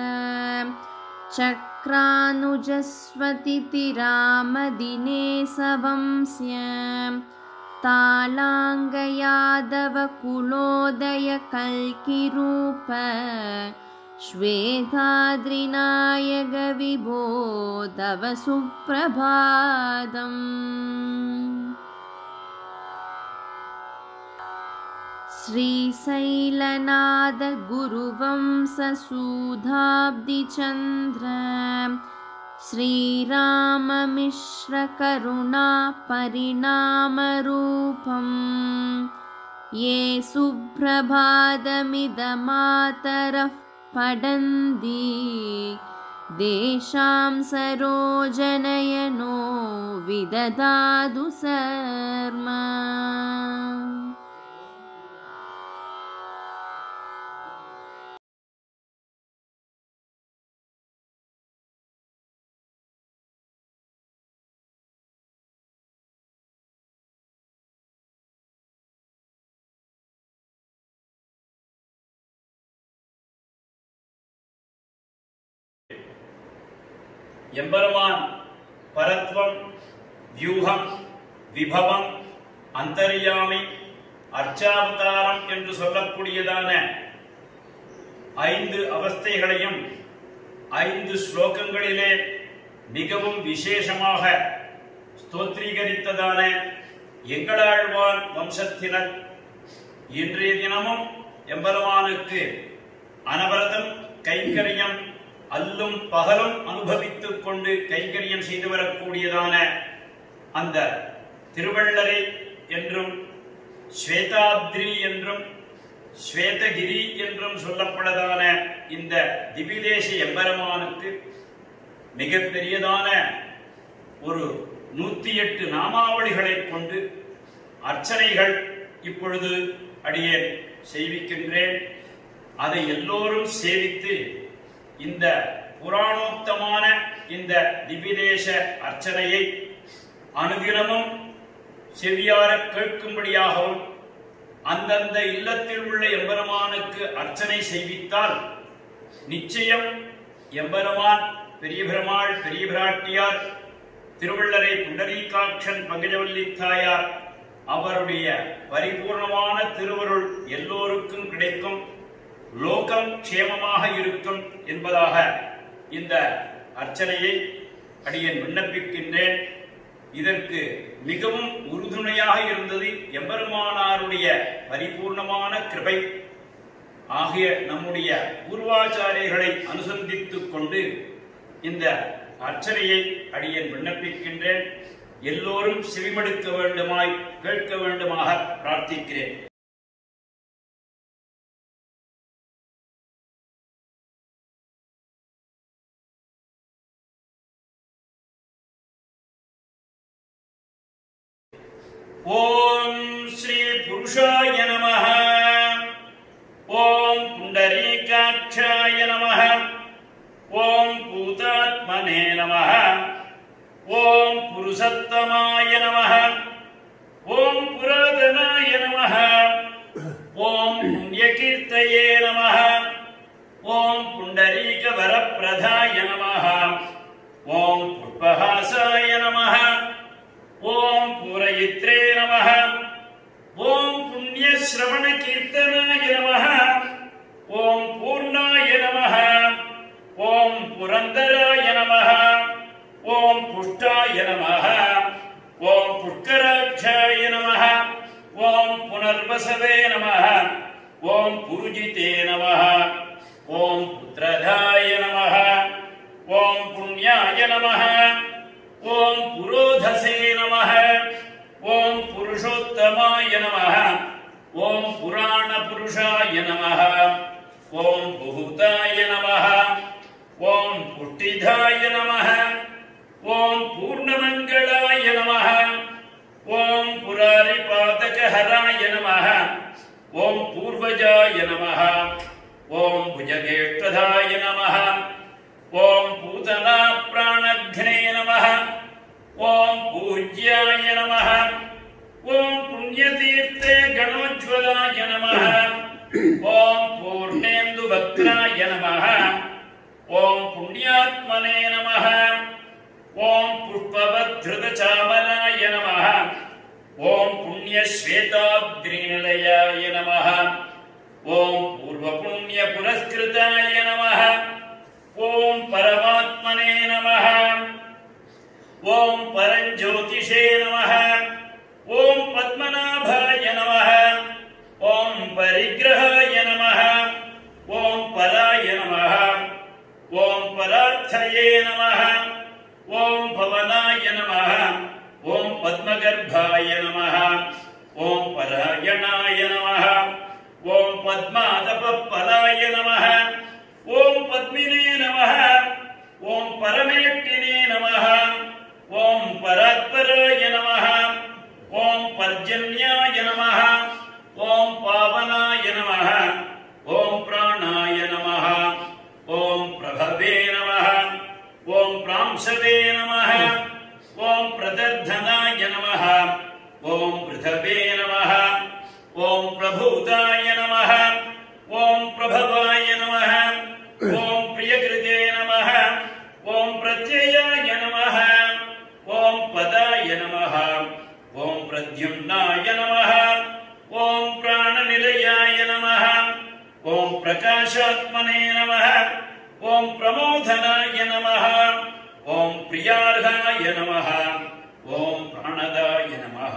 चक्रानुजस्वतिथिरामदिने सवंस्य तालाङ्गयादवकुलोदयकल्किरूप श्वेताद्रिनायकविभो तव सुप्रभातम् श्रीशैलनादगुरुवंशसूधाब्दिचन्द्र श्रीराममिश्रकरुणापरिणामरूपम् ये सुप्रभातमिदमातरः पडन्ति देशां सरोजनयनो विददातु सर्मा எம்பெருமான் பரத்வம் வியூகம் விபவம் அந்தர்யாமி அர்ச்சாவதாரம் என்று சொல்லக்கூடியதான ஐந்து அவஸ்தைகளையும் ஐந்து ஸ்லோகங்களிலே மிகவும் விசேஷமாக ஸ்தோத்ரீகரித்ததான எங்களாழ்வான் வம்சத்தினர் இன்றைய தினமும் எம்பெருமானுக்கு அனவரதம் கைங்கரியம் அல்லும் பகலும் அனுபவித்துக் கொண்டு கைங்கரியம் செய்து வரக்கூடியதான அந்த திருவள்ளரை என்றும் ஸ்வேதாத்ரி என்றும் ஸ்வேதகிரி என்றும் சொல்லப்படதான இந்த திவிதேச எம்பெருமானுக்கு மிகப்பெரியதான ஒரு நூத்தி எட்டு நாமாவளிகளைக் கொண்டு அர்ச்சனைகள் இப்பொழுது அடியேன் செய்விக்கின்றேன் அதை எல்லோரும் சேவித்து இந்த புராணோக்தமான இந்த திவ்யதேச அர்ச்சனையை அனுதினமும் செவியார கேட்கும்படியாகவும் அந்தந்த இல்லத்தில் உள்ள எம்பெருமானுக்கு அர்ச்சனை செய்வித்தால் நிச்சயம் எம்பெருமான் பெரிய பெருமாள் பெரிய பிராட்டியார் திருவள்ளரை புண்டரீகாட்சன் பங்கஜவல்லி தாயார் அவருடைய பரிபூர்ணமான திருவருள் எல்லோருக்கும் கிடைக்கும் லோகம் க்ஷேமமாக இருக்கும் என்பதாக இந்த அர்ச்சனையை அடியேன் விண்ணப்பிக்கின்றேன் இதற்கு மிகவும் உறுதுணையாக இருந்தது எம்பெருமானாருடைய பரிபூர்ணமான கிருபை ஆகிய நம்முடைய பூர்வாச்சாரியர்களை அனுசந்தித்துக் கொண்டு இந்த அர்ச்சனையை அடியேன் விண்ணப்பிக்கின்றேன் எல்லோரும் செவிமடுக்க வேண்டுமாய் கேட்க வேண்டுமாக பிரார்த்திக்கிறேன் ஓம் ஸ்ரீ புருஷாய நமः पुण्डरीकाक्षाय नमः ॐ भूतात्मने नमः ॐ पुरुषोत्तमाय नमः ॐ पुरातनाय नमः ॐ पुण्यकीर्तये नमः ॐ पुण्डरीकवरप्रदाय नमः ॐ पुष्पहासाय नमः ॐ पूरयित्रे नमः ॐ पुण्यश्रवणकीर्तनाय नमः ॐ पूर्णाय नमः ॐ पुरन्दराय नमः ॐ पुष्टाय नमः ॐ पुष्कराक्षाय नमः ॐ पुनर्वसवे नमः ॐ पूजिते नमः ॐ पुत्रधाय नमः ॐ पुण्याय नमः ॐ पुरोधसे नमः ॐ पुरुषोत्तमाय नमः ॐ पुराणपुरुषाय नमः ॐ भूताय नमः ॐ पुष्टिधाय नमः ॐ पूर्णमङ्गलाय नमः ॐ पुरारिपादकहराय नमः ॐ पूर्वजाय नमः ॐ भुजगेष्ठधाय नमः ॐ पूतनाप्राणघ्ने नमः ॐ पूज्याय नमः ॐ पुण्यतीर्थे गणोज्ज्वलाय नमः ॐ पूर्णेन्दुभक्त्राय नमः ॐ पुण्यात्मने नमः ॐ पुष्पवद्धृतचामराय नमः ॐ पुण्यश्वेताद्रिनिलयाय नमः ॐ पूर्वपुण्यपुरस्कृताय नमः ॐ परमात्मने नमः ॐ परञ्ज्योतिषे नमः ॐ पद्मनाभाय नमः ॐ परिग्रहाय नमः ॐ पराय नमः ॐ परार्थये नमः ॐ भवनाय नमः ॐ पद्मगर्भाय नमः ॐ परायणाय नमः ॐ पद्मादपपलाय नमः ॐ पद्मिने नमः ॐ परमेष्टिने नमः ॐ परात्पराय नमः ॐ पर्जन्याय नमः ॐ पावनाय नमः ॐ प्राणाय नमः ॐ प्रभवे नमः ॐ प्रांशवे नमः ॐ प्रदर्धनाय नमः ॐ पृथवे नमः ॐ प्रभूताय नमः ॐ प्रभवाय नमः ॐ प्रियकृते नमः ॐ प्रत्ययाय नमः ॐ पदाय नमः ॐ प्रद्युम्नाय नमः ॐ प्राणनिलयाय नमः ॐ प्रकाशात्मने नमः ॐ प्रमोदनाय नमः ॐ प्रियार्हाय नमः ॐ प्राणदाय नमः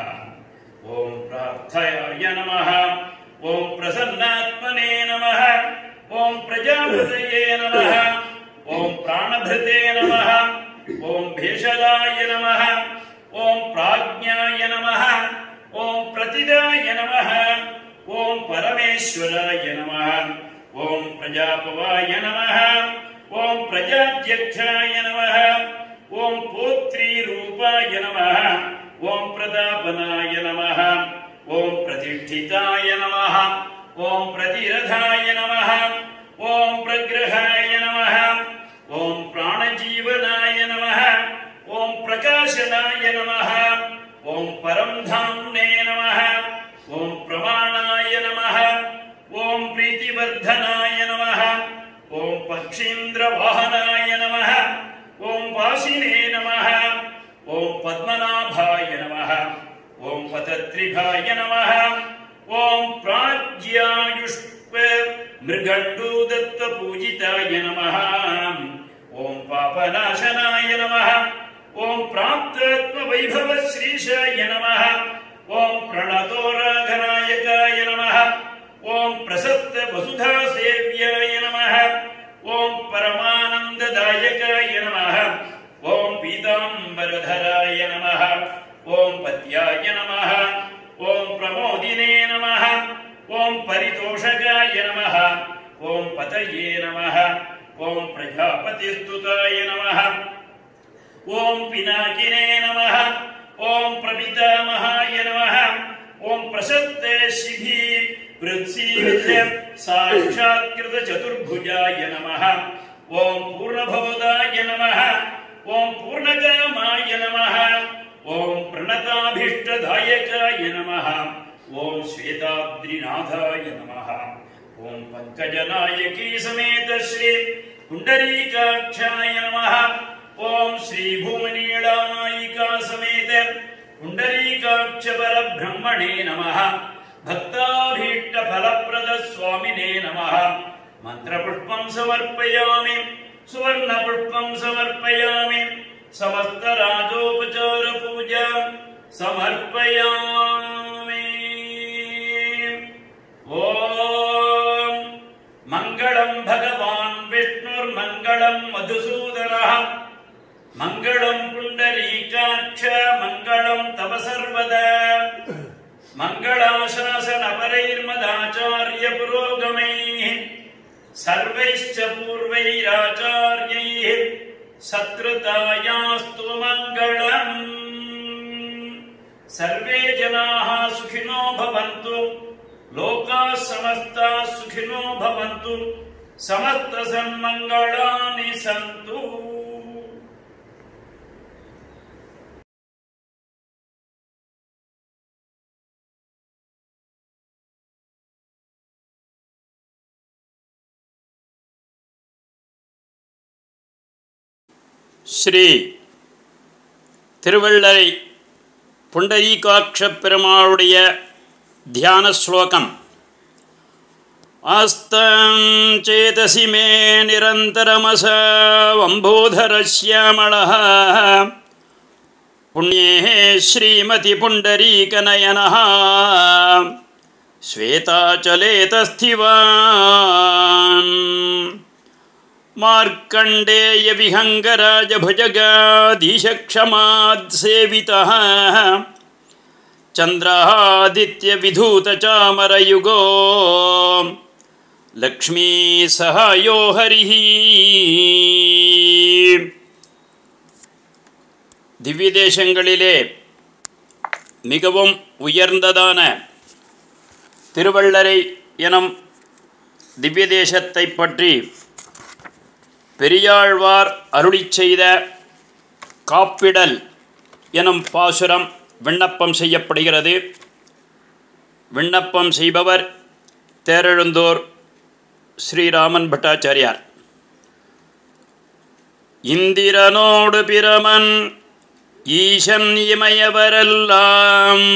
ॐ प्रार्थयाय नमः ॐ प्रसन्नात्मने नमः ॐ प्रजापतये नमः ॐ प्राणभृते नमः ॐ भेषजाय नमः ॐ प्राज्ञाय नमः ॐ प्रतिदाय नमः ॐ परमेश्वराय नमः ॐ प्रजापवाय नमः ॐ प्रजाध्यक्षाय नमः ॐ पोत्रीरूपाय नमः ॐ प्रतापनाय नमः ॐ प्रतिष्ठिताय नमः ॐ प्रतिरथाय नमः ॐ प्रग्रहाय नमः ॐ प्राणजीवनाय नमः ॐ प्रकाशनाय नमः ॐ परं धाम्ने नमः ॐ प्रमाणाय नमः ॐ प्रीतिवर्धनाय नमः ॐ पक्षीन्द्रवाहनाय नमः ॐ वासिने नमः ॐ पद्मनाभाय नमः ॐ पतत्रिभाय नमः ॐ प्राज्यायुष्प मृगण्डूदत्तपूजिताय नमः ॐ पापनाशनाय नमः ॐ प्राप्तात्मवैभवश्रीशाय नमः ॐ प्रणतोराघनायकाय नमः ॐ प्रसक्तवसुधासेव्याय नमः ॐ परमानन्ददायकाय नमः ॐ पीताम्बरधराय नमः ॐ पत्याय नमः ॐ प्रमोदिने नमः ॐ परितोषकाय नमः ॐ पतये नमः ॐ प्रजापतिस्तुताय नमः ॐ पिनाकिने नमः ॐ प्रपितामहाय नमः ॐ प्रशस्ते शिभि पृथ्वीविद्य साक्षात्कृत चतुर्भुजाय नमः ॐ पूर्णभवदाय नमः ॐ पूर्णकामाय नमः ॐ प्रणताभीष्टदायकाय नमः ॐ श्वेताद्रिनाथाय नमः ॐ पङ्कजनायकी समेत श्री पुण्डरीकाक्षाय नमः ॐ श्रीभूमनीळानायिका समेत पुण्डरीकाक्ष परब्रह्मणे नमः भक्ताभीष्टफलप्रदस्वामिने नमः मन्त्रपुष्पं समर्पयामि सुवर्णपुष्पं समर्पयामि समस्तराजोपचारपूजा समर्पयामि ॐ मङ्गलं भगवान् विष्णुर्मङ्गलं मधुसूदनः मङ्गलं पुण्डरीकाक्ष मङ्गलं तव सर्वदा मङ्गलाशासनपरैर्मदाचार्यपुरोगमैः सर्वैश्च पूर्वैराचार्यैः सत्कृतायास्तु मङ्गलम् सर्वे जनाः सुखिनो भवन्तु लोकाः समस्ताः सुखिनो भवन्तु समस्तसन्मङ्गलानि सन्तु ஸ்ரீ திருவள்ளரை புண்டரீகாட்சப் பெருமாளுடைய தியான ஸ்லோகம் ஆஸ்தம் சேதசி மே நிரந்தரமச வம்போதரஸ்யாமளः புண்ணியே ஸ்ரீமதி புண்டரீகநயனः श्वेताचले तस्थिवान् मार्कण्डेयविहङ्गराजभुजगाधीशक्षमाद्सेवितः चन्द्रादित्यविधूतचामरयुगो लक्ष्मीसहायो हरिः திவ்யதேசங்களிலே மிகவும் உயர்ந்ததான திருவள்ளரை எனும் திவ்யதேசத்தை பற்றி பெரியாழ்வார் அருளிச் செய்த காப்பிடல் எனும் பாசுரம் விண்ணப்பம் செய்யப்படுகிறது விண்ணப்பம் செய்பவர் தேரெழுந்தோர் ஸ்ரீராமன் பட்டாச்சாரியார் இந்திரனோடு பிரமன் ஈசன் இமயவரெல்லாம்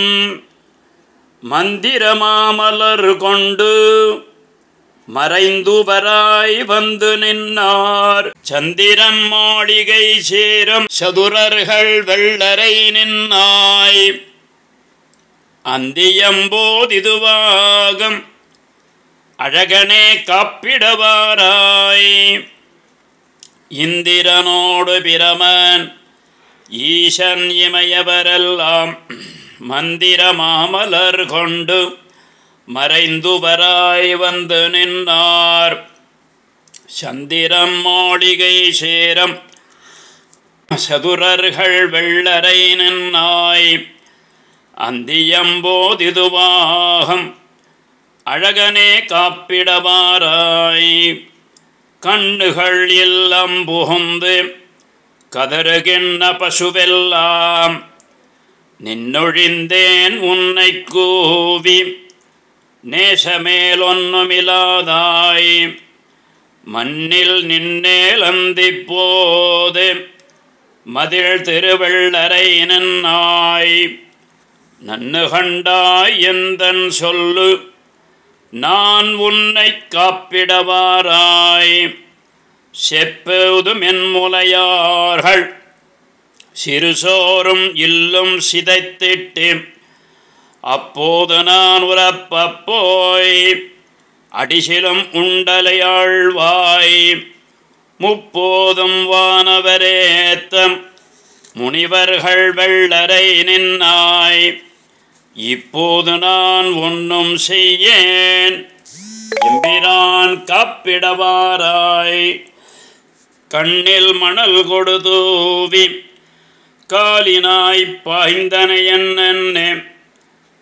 மந்திரமாமலர் கொண்டு மறைந்துவராய் வந்து நின்னார் சந்திரன் மாளிகை சேரும் சதுரர்கள் வெள்ளரை நின்னாய் அந்தியம்போதிதுவாகம் அழகனே காப்பிடவாராய் இந்திரனோடு பிரமன் ஈசன் இமயவரெல்லாம் மந்திர மாமலர் கொண்டு மறைந்துவராய் வந்து நின்றார் சந்திரம் மாளிகை சேரம் சதுரர்கள் வெள்ளரை நின்னாய் அந்தியம்போதிதுவாகம் அழகனே காப்பிடவாராய் கண்ணுகள் இல்லம் புகுந்து கதறுகின்ற பசுவெல்லாம் நின்னொழிந்தேன் உன்னை கூவி நேசமேலொன்னுமிலாதாய் மண்ணில் நின்னேலந்திப் போது மதில் திருவள்ளரை நன்னாய் நன்னு கண்டாய் எந்தன் சொல்லு நான் உன்னை காப்பிடவாராய் செப்பெதும் என் முலையார்கள் சிறுசோறும் இல்லும் சிதைத்திட்டு அப்போது நான் உரப்பப் போய் அடிசிலும் உண்டலையாழ்வாய் முப்போதும் வானவரேத்தம் முனிவர்கள் வெள்ளரை நின்னாய் இப்போது நான் ஒன்றும் செய்யேன் எம்பிரான் காப்பிடவாராய் கண்ணில் மணல் கொடுதூவி காலினாய் பாய்ந்தன என்னே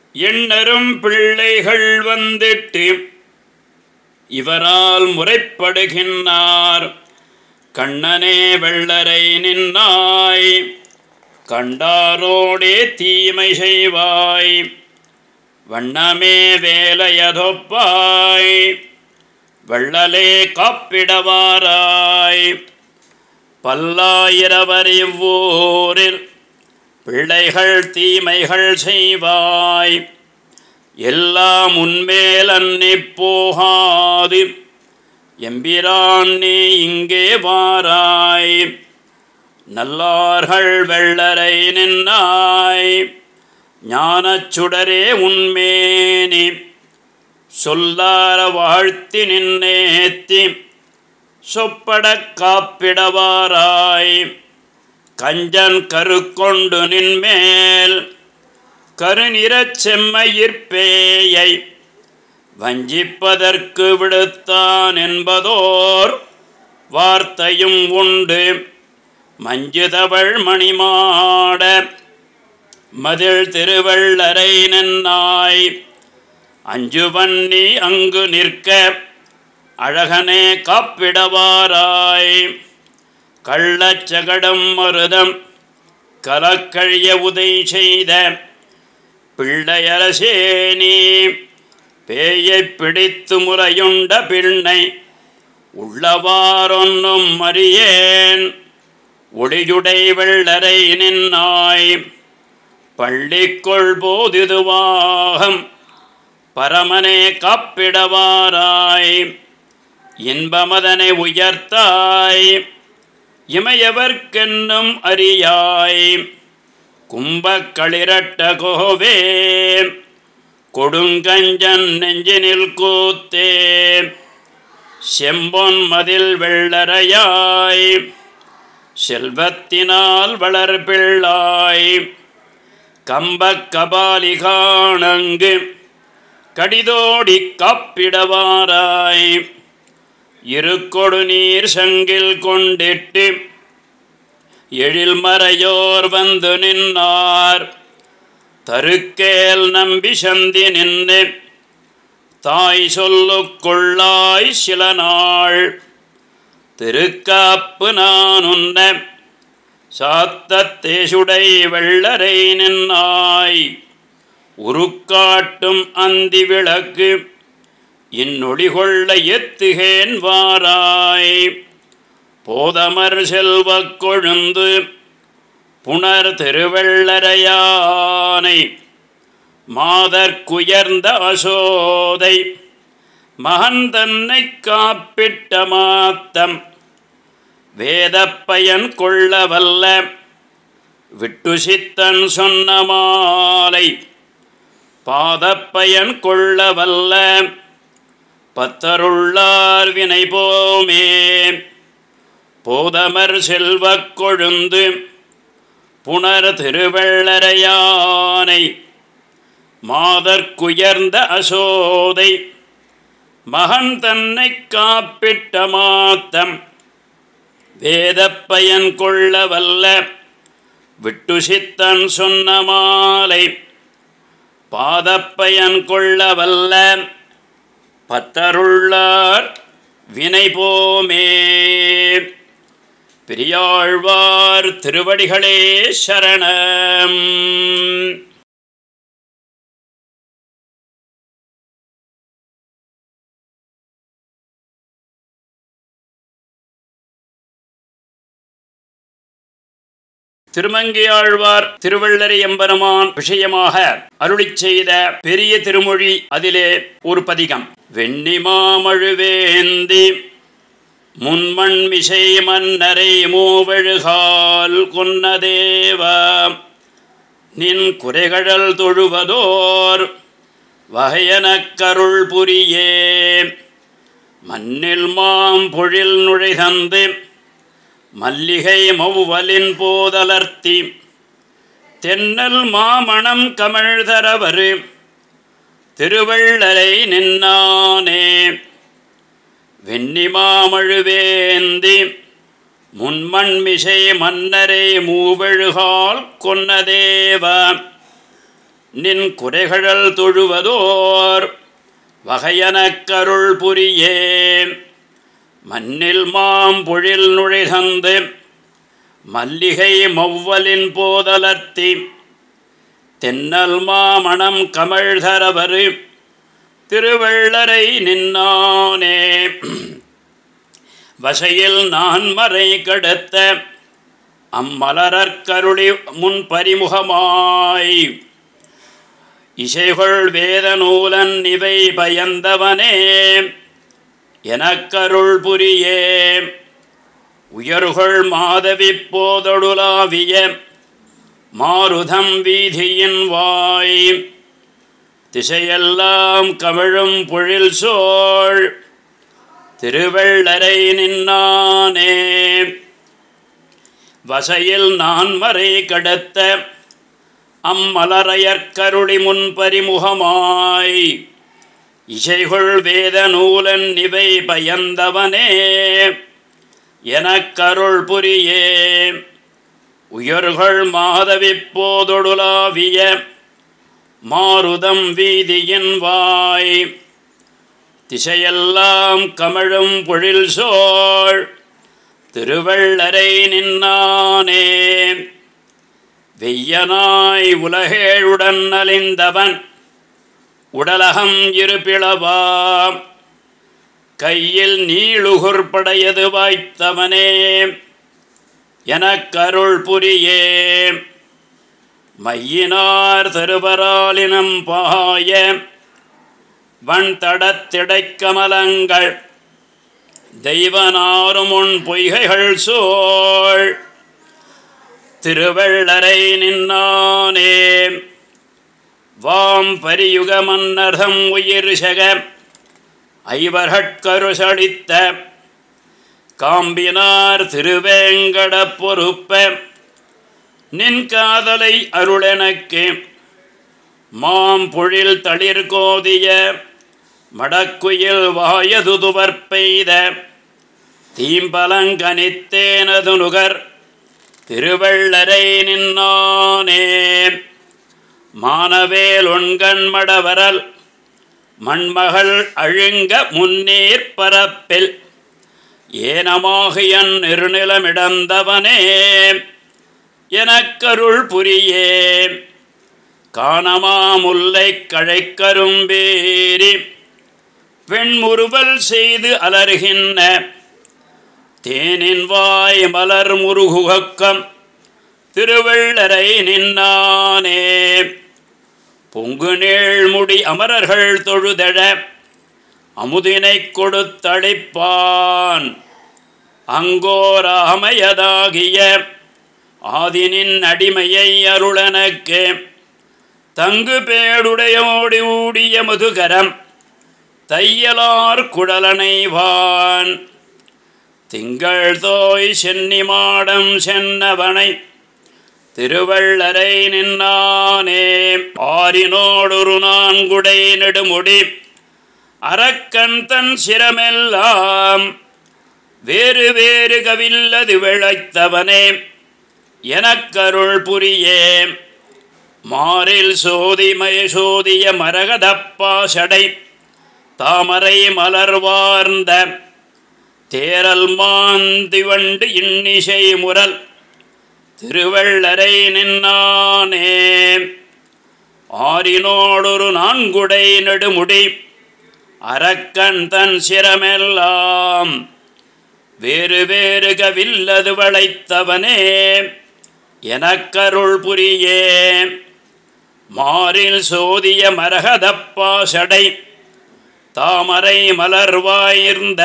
எண்ணரும் பிள்ளைகள் வந்திட்டு இவரால் முறைப்படுகின்றார் கண்ணனே வெள்ளரை நின்னாய் கண்டாரோடே தீமை செய்வாய் வண்ணமே வேலையதொப்பாய் வெள்ளலே காப்பிடவாராய் பல்லாயிரவர் இவ்வூரில் பிள்ளைகள் தீமைகள் செய்வாய் எல்லாம் உன்மேல் அன்னி போகாது எம்பிரான் நீ இங்கே வாராய் நல்லார்கள் வெள்ளரை நின்னாய் ஞானச் சுடரே உன்மேனி சொல்லார வாழ்த்தி நின்னேத்தி சொப்படக் காப்பிடவாராய் கஞ்சன் கருக்கொண்டு நின்மேல் கருநிறச் செம்மையிற்பேயை வஞ்சிப்பதற்கு விடுத்தான் என்பதோர் வார்த்தையும் உண்டு மஞ்சுதவள் மணிமாட மதில் திருவள்ளரை நன்னாய் அஞ்சுவன்னி அங்கு நிற்க அழகனே காப்பிடவாராய் கள்ளச்சகடம் மருதம் கலக்கழிய உதை செய்த பிள்ளையரசேனி பேயைப் பிடித்து முறையுண்ட பிள்ளை உள்ளவாறொன்னும் அறியேன் ஒளியுடை வெள்ளரை நின்னாய் பள்ளிக்குள் போதிதுவாகம் பரமனே காப்பிடவாராய் இன்பமதனை உயர்த்தாய் இமையவர்க்கென்னும் அறியாய் கும்பக்களிரட்ட கோவே கொடுங்கஞ்சன் நெஞ்சினில் கூத்தே செம்பொன் மதில் வெள்ளரையாய் செல்வத்தினால் வளர்பிள்ளாய் கம்பக் கபாலி காணங்கு கடிதோடி காப்பிடவாராய் இருக்கொடு நீர் சங்கில் கொண்டிட்டு எழில் மறையோர் வந்து நின்னார் தருக்கேல் நம்பி சந்தி நின்று தாய் சொல்லுக்குள்ளாய் சில நாள் திருக்காப்பு நான் உன்ன சாத்தத்தேசுடை வெள்ளரை நின்னாய் உருக்காட்டும் அந்தி விளக்கு இன்னொளி கொள்ள எத்துகேன் வாராய் போதமர் செல்வக் கொழுந்து புனர் திருவள்ளரையானை மாதற்குயர்ந்த அசோதை மகன் தன்னை காப்பிட்ட மாத்தம் வேதப்பயன் கொள்ளவல்ல விட்டு சித்தன் சொன்ன மாலை பாதப்பயன் கொள்ளவல்ல பத்தருள்ளார் வினை போமே போதமர் செல்வக் கொழுந்து புனர் திருவள்ளரையானை மாதற்குயர்ந்த அசோதை மகன் தன்னை காப்பிட்ட மாத்தம் வேதப்பயன் கொள்ளவல்ல விட்டு சித்தன் சொன்ன மாலை பாதப்பயன் கொள்ளவல்ல பத்தருள்ளார் வினை போமே பெரியாழ்வார் திருவடிகளே சரணம் திருமங்கையாழ்வார் திருவள்ளரை எம்பெருமான் விஷயமாக அருளிச் செய்த பெரிய திருமொழி அதிலே ஒரு பதிகம் வெண்ணிமாமழுவேந்தி முன்மண் மிசை மன்னரை மூவழுகால் கொன்னதேவ நின் குறைகழல் தொழுவதோர் வகையனக் கருள் புரியே மண்ணில் மாம் பொழில் நுழைதந்து மல்லிகை மௌவலின் போதலர்த்தி தென்னல் மாமணம் கமழ்தரவரு திருவள்ளலை நின்னானே வெண்ணிமாமழுவேந்தி முன்மண்மிசை மன்னரை மூவழுகால் கொன்னதேவ நின் குறைகழல் தொழுவதோர் வகையனக்கருள் புரியே மண்ணில் மாம்பொழில் நுழைகந்து மல்லிகை மௌவலின் போதலர்த்தி தென்னல் மாமணம் கமழ் தரவரு திருவள்ளரை நின்னானே வசையில் நான் மறை கடுத்த அம்மலரற்கருளி முன் பரிமுகமாய் இசைகொள் வேத நூலன் இவை பயந்தவனே எனக்கருள் புரியே உயர்கொள் மாதவி போதொடுலாவிய மாருதம் வீதியின் வாய் திசையெல்லாம் கவிழும் பொழில் சோழ் திருவள்ளரை நின்னானே வசையில் நான் மறை கடத்த அம்மலரையற்கருளி முன் பரிமுகமாய் இசைகொள் வேத நூலன் இவை பயந்தவனே எனக்கருள் புரியே உயர்கொள் மாதவி போதொடுலாவிய மாருதம் வீதியின் வாய் திசையெல்லாம் கமழும் பொழில் சோழ் திருவள்ளரை நின்னானே வெய்யனாய் உலகேழுடன் நலிந்தவன் உடலகம் இருபிளவா கையில் நீளுகுற்படையது வாய்த்தவனே எனக்கருள் புரியே மையினார் திருவராலினம் பாய வன் தடத்திடைக்கமலங்கள் தெய்வனாரும் உன் பொய்கைகள் சோழ் திருவள்ளரை நின்னானே வாம் பரியுக மன்னர்தம் உயிர் சக ஐவர்கட்கருசடித்த காம்பினார் திருவேங்கட பொறுப்ப நின் காதலை அருளெனக்கு மாம் பொழில் தளிர் கோதிய மடக்குயில் வாயதுதுவர் பெய்த தீம்பலங்கனித்தேனது நுகர் திருவள்ளரை நின்னானே மானவேல் ஒன்கண் மடவரல் மண்மகள் அழுங்க முன்னீர் பரப்பில் ஏனமாகியன் இருநிலமிடந்தவனே எனக்கருள் புரியே காணமாமுல்லை கழைக்கரும்பேரி வெண்முறுவல் செய்து அலர்கின்ற தேனின் வாய் மலர் முருகுகக்கம் திருவள்ளரை நின்னானே பொங்கு நீழ்முடி அமரர்கள் தொழுதழ அமுதினைக் கொடுத்தளிப்பான் அங்கோராமயதாகிய ஆதினின் அடிமையை அருளனக்கு தங்கு பேடுடையோடி ஊடிய மதுகரம் தையலார் குழலனைவான் திங்கள் தோய் சென்னி மாடம் சென்னவனை திருவள்ளரை நின்னானே ஆரினோடொரு நான்குடை நெடுமுடி அரக்கன் தன் சிரமெல்லாம் வேறு வேறு கவில்லது விளைத்தவனே எனக்கருள் புரியே மாறில் சோதிமய சோதிய மரகதப்பாசடை தாமரை மலர்வார்ந்த தேரல் மாந்தி வண்டு இன்னிசை முரல் திருவள்ளரை நின்னானே ஆரினோடொரு நான்குடை நெடுமுடி அரக்கன் தன் சிரமெல்லாம் வேறு வேறு கவில்லது வளைத்தவனே எனக்கருள் புரியே மாறில் சோதிய மரகதப்பாசடை தாமரை மலர்வாயிருந்த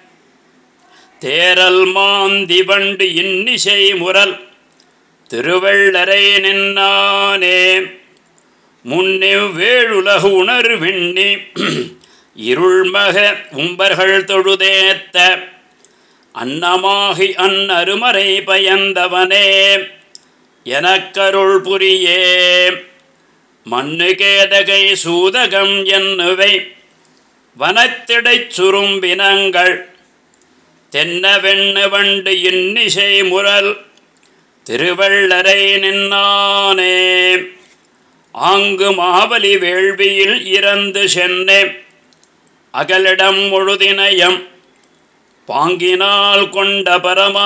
தேரல் மாந்தி வண்டு இன்னிசை முரல் திருவள்ளரை நின்னானே முன்னே வேழுலகு உணர் விண்ணி இருள்மக உம்பர்கள் தொழுதேத்த அன்னமாகி அன்னருமறை பயந்தவனே எனக்கருள் புரியே மண்ணு கேதகை சூதகம் என்னுவை வனத்திடைச் சுரும்பினங்கள் தென்ன வெண்ணு வண்டு இன்னிசை முரல் திருவள்ளரை நின்னானே ஆங்கு மாவலி வேள்வியில் இறந்து சென்னேன் அகலிடம் முழுதினயம் பாங்கினால் கொண்ட பரமா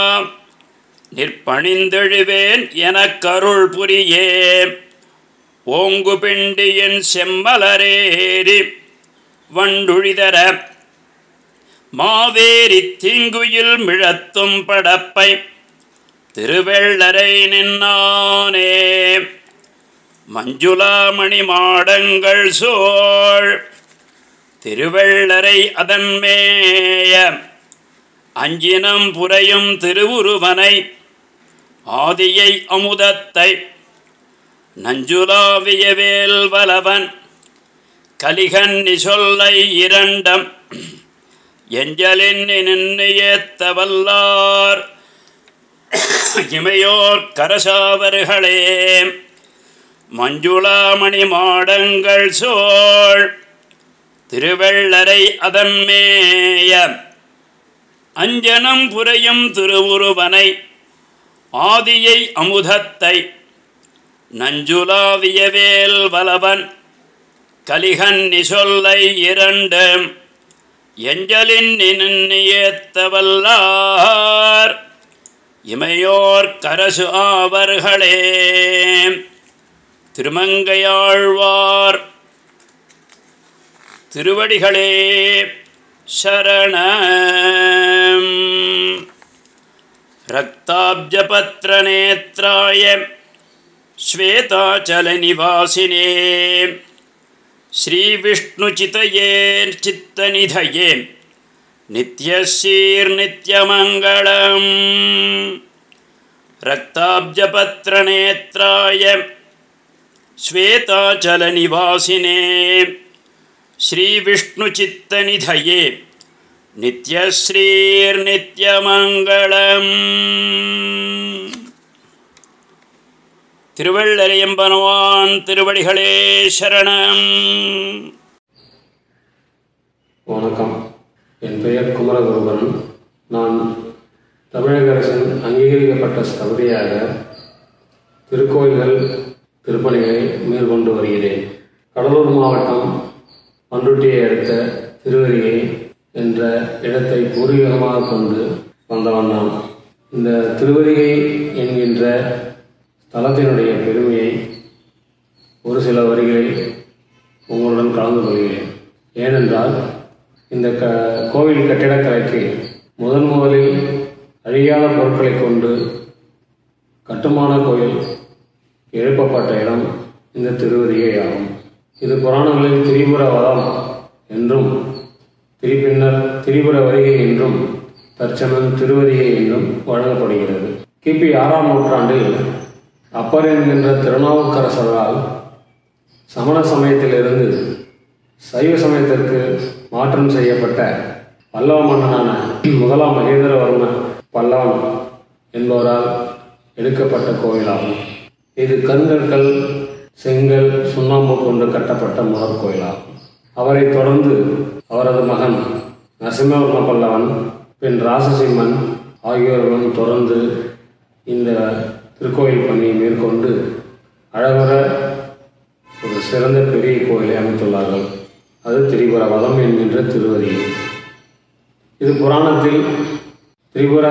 நிற்பணிந்தெழுவேன் எனக்கருள் புரியே ஓங்கு பிண்டியின் செம்மலரேரி வண்டுழிதர மாவேரி தீங்குயில் மிழத்தும் படப்பை திருவெள்ளரை நின்னானே மஞ்சுளாமணி மாடங்கள் சோழ் திருவெள்ளரை அதன்மேய அஞ்சினம் புரையும் திருவுருவனை ஆதியை அமுதத்தை நஞ்சுலாவியவேல் வலவன் கலிகன்னி சொல்லை இரண்டம் எஞ்சலின் நின்னியத்த வல்லார் இமையோர் கரசாவர்களே மஞ்சுளாமணி மாடங்கள் சோழ் திருவெள்ளரை அதன்மேய அஞ்சனம் புரையும் திருவுருவனை ஆதியை அமுதத்தை நஞ்சுலாவியவேல் வலவன் கலிகன்னி சொல்லை இரண்டு எஞ்சலின் நின்னியத்த வல்லார் இமையோர் கரசு ஆவர்களே திருமங்கையாழ்வார் திருவடிகளே சரணம் रक्ताब्जपत्रनेत्राय श्वेताचलनिवासिने श्रीविष्णुचितयेर्चित्तनिधये नित्यशीर्नित्यमङ्गलम् रक्ताब्जपत्रनेत्राय श्वेताचलनिवासिने श्रीविष्णुचित्तनिधये நித்யஸ்ரீர்நித்யமங்களம் திருவள்ளரையம்பனவான் திருவடிகளே சரணம் வணக்கம் என் பெயர் குமரகுருபன் நான் தமிழக அரசின் அங்கீகரிக்கப்பட்ட ஸ்தபதியாக திருக்கோயில்கள் திருப்பணிகளை மேற்கொண்டு வருகிறேன் கடலூர் மாவட்டம் பண்ருட்டியை அடுத்த திருவரிகை என்ற இடத்தை பூர்வீகமாக கொண்டு வந்தவன் நான் இந்த திருவரிகை என்கின்ற தலத்தினுடைய பெருமையை ஒரு சில வரிகளில் உங்களுடன் கலந்து கொள்கிறேன் ஏனென்றால் இந்த க கோவில் கட்டிடக்கலைக்கு முதன் முதலில் அழியாத பொருட்களை கொண்டு கட்டுமான கோயில் எழுப்பப்பட்ட இடம் இந்த திருவதிகை ஆகும் இது புராணங்களில் திரிபுர வதம் என்றும் திரிபின்னர் திரிபுர வருகை என்றும் தற்சமயம் திருவதிகை என்றும் வழங்கப்படுகிறது கிபி ஆறாம் நூற்றாண்டில் அப்பர் என்கின்ற திருநாவுக்கரசரால் சமண சமயத்திலிருந்து சைவ சமயத்திற்கு மாற்றம் செய்யப்பட்ட பல்லவ மன்னனான முதலாம் மகேந்திரவர்ம பல்லவன் என்பவரால் எடுக்கப்பட்ட கோயிலாகும் இது கருங்கற்கள் செங்கல் சுண்ணாம்பு கொண்டு கட்டப்பட்ட முதற் கோயிலாகும் அவரைத் தொடர்ந்து அவரது மகன் நரசிம்மவர்ம பல்லவன் பின் ராசசிம்மன் ஆகியோர்களும் தொடர்ந்து இந்த திருக்கோயில் பணியை மேற்கொண்டு அழகுற ஒரு சிறந்த பெரிய கோயிலை அமைத்துள்ளார்கள் அது திரிபுர வதம் என்கின்ற திருவதிகை இது புராணத்தில் திரிபுர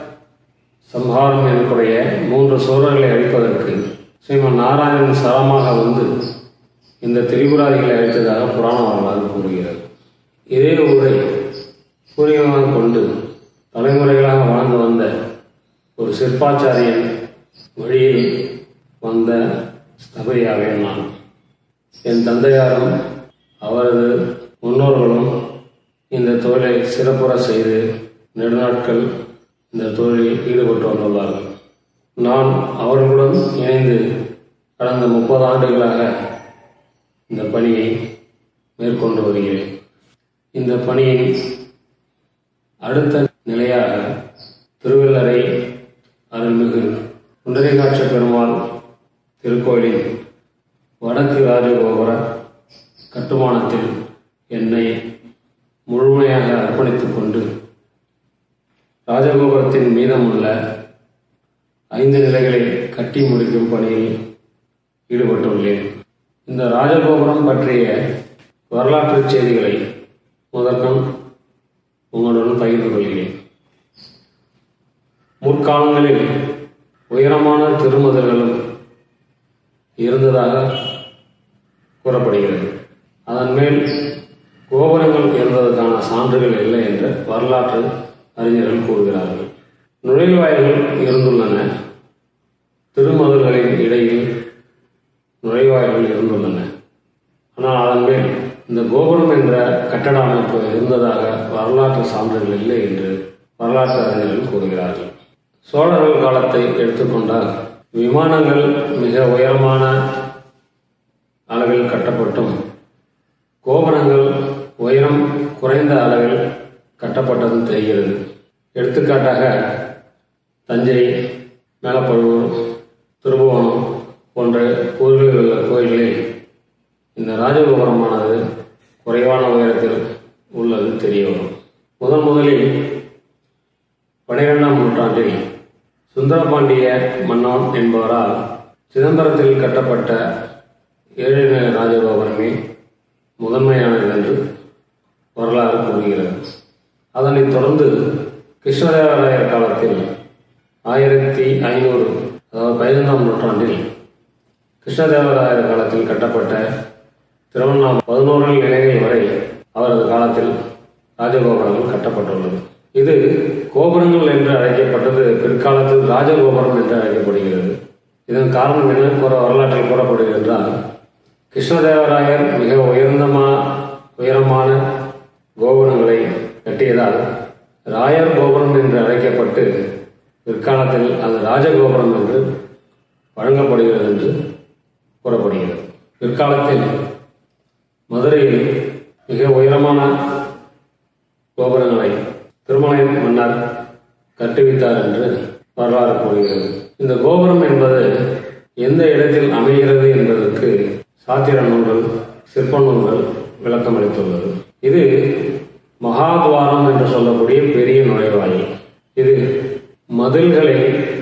சம்ஹாரம் எனக்குடைய மூன்று சோழர்களை அழிப்பதற்கு ஸ்ரீமன் நாராயணன் சரமாக வந்து இந்த திரிபுராதிகளை அழித்ததாக புராண வரலாறு கூறுகிறது இதே ஊரை பூர்வீகமாக கொண்டு தலைமுறைகளாக வாழ்ந்து வந்த ஒரு சிற்பாச்சாரியன் வழியில் வந்த ஸ்தபதியாவே நான் என் தந்தையாரும் அவரது முன்னோர்களும் இந்த தொழிலை சிறப்புற செய்து நெடுநாட்கள் இந்த தொழிலில் ஈடுபட்டு வந்துள்ளார்கள் நான் அவர்களுடன் இணைந்து கடந்த முப்பது ஆண்டுகளாக இந்த பணியை மேற்கொண்டு வருகிறேன் இந்த பணியின் அடுத்த நிலையாக திருவள்ளரை அருள்மிகு குண்டரிகாட்ச பெருமாள் திருக்கோயிலின் வடக்கு ராஜகோபுர கட்டுமானத்தில் என்னை முழுமையாக அர்ப்பணித்துக் கொண்டு ராஜகோபுரத்தின் மீதமுள்ள ஐந்து நிலைகளை கட்டி முடிக்கும் பணியில் ஈடுபட்டுள்ளேன் இந்த ராஜகோபுரம் பற்றிய வரலாற்று செய்திகளை முதற்கண் உங்களுடன் பகிர்ந்து கொள்கிறேன் முற்காலங்களில் உயரமான திருமதில்களும் இருந்ததாக கூறப்படுகிறது அதன் மேல் கோபுரங்கள் இருந்ததற்கான சான்றுகள் இல்லை என்று வரலாற்று அறிஞர்கள் கூறுகிறார்கள் நுழைவாயில்கள் இருந்துள்ளன திருமதில்களின் இடையில் நுழைவாயில்கள் இருந்துள்ளன ஆனால் அதன் மேல் இந்த கோபுரம் என்ற கட்டட அமைப்பு இருந்ததாக வரலாற்று சான்றுகள் இல்லை என்று வரலாற்று அறிஞர்கள் கூறுகிறார்கள் சோழர்கள் காலத்தை எடுத்துக்கொண்டால் விமானங்கள் மிக உயரமான அளவில் கட்டப்பட்டும் கோபுரங்கள் உயரம் குறைந்த அளவில் கட்டப்பட்டதும் தெரிகிறது எடுத்துக்காட்டாக தஞ்சை மேலப்பழுவூர் திருபுவனம் போன்ற ஊர்களில் உள்ள கோயில்களில் இந்த ராஜகோபுரமானது குறைவான உயரத்தில் உள்ளது தெரிய வரும் முதன் முதலில் பனிரெண்டாம் நூற்றாண்டில் சுந்தரபாண்டிய மன்னன் என்பவரால் சிதம்பரத்தில் கட்டப்பட்ட ஏழு நிலை ராஜகோபுரமே முதன்மையானது என்று வரலாறு கூறுகிறது அதனைத் தொடர்ந்து கிருஷ்ணதேவராயர் காலத்தில் ஆயிரத்தி ஐநூறு அதாவது பதினைந்தாம் நூற்றாண்டில் கிருஷ்ணதேவராயர் காலத்தில் கட்டப்பட்ட திருவண்ணாமலை பதினோரு நிலைகள் வரை அவரது காலத்தில் ராஜகோபுரங்கள் கட்டப்பட்டுள்ளது இது கோபுரங்கள் என்று அழைக்கப்பட்டது பிற்காலத்தில் ராஜகோபுரம் என்று அழைக்கப்படுகிறது இதன் காரணம் என்ன கூற வரலாற்றில் கூறப்படுகிறது என்றால் கிருஷ்ணதேவராயர் மிக உயர்ந்தமா உயரமான கோபுரங்களை கட்டியதால் ராயர் கோபுரம் என்று அழைக்கப்பட்டு பிற்காலத்தில் அது ராஜகோபுரம் என்று வழங்கப்படுகிறது என்று கூறப்படுகிறது பிற்காலத்தில் மதுரையில் மிக உயரமான கோபுரங்களை திருமலை மன்னர் கட்டுவித்தார் என்று வரலாறு கூறுகிறது இந்த கோபுரம் என்பது எந்த இடத்தில் அமைகிறது என்பதற்கு சாத்திர நூல்கள் சிற்ப நூல்கள் விளக்கம் அளித்துள்ளது இது மகாத்வாரம் என்று சொல்லக்கூடிய பெரிய நுழைவாயில் இது மதில்களை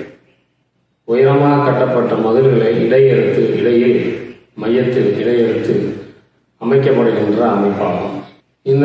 உயரமாக கட்டப்பட்ட மதில்களை இடையெடுத்து இடையில் மையத்தில் இடையெடுத்து அமைக்கப்படுகின்ற அமைப்பாகும் இந்த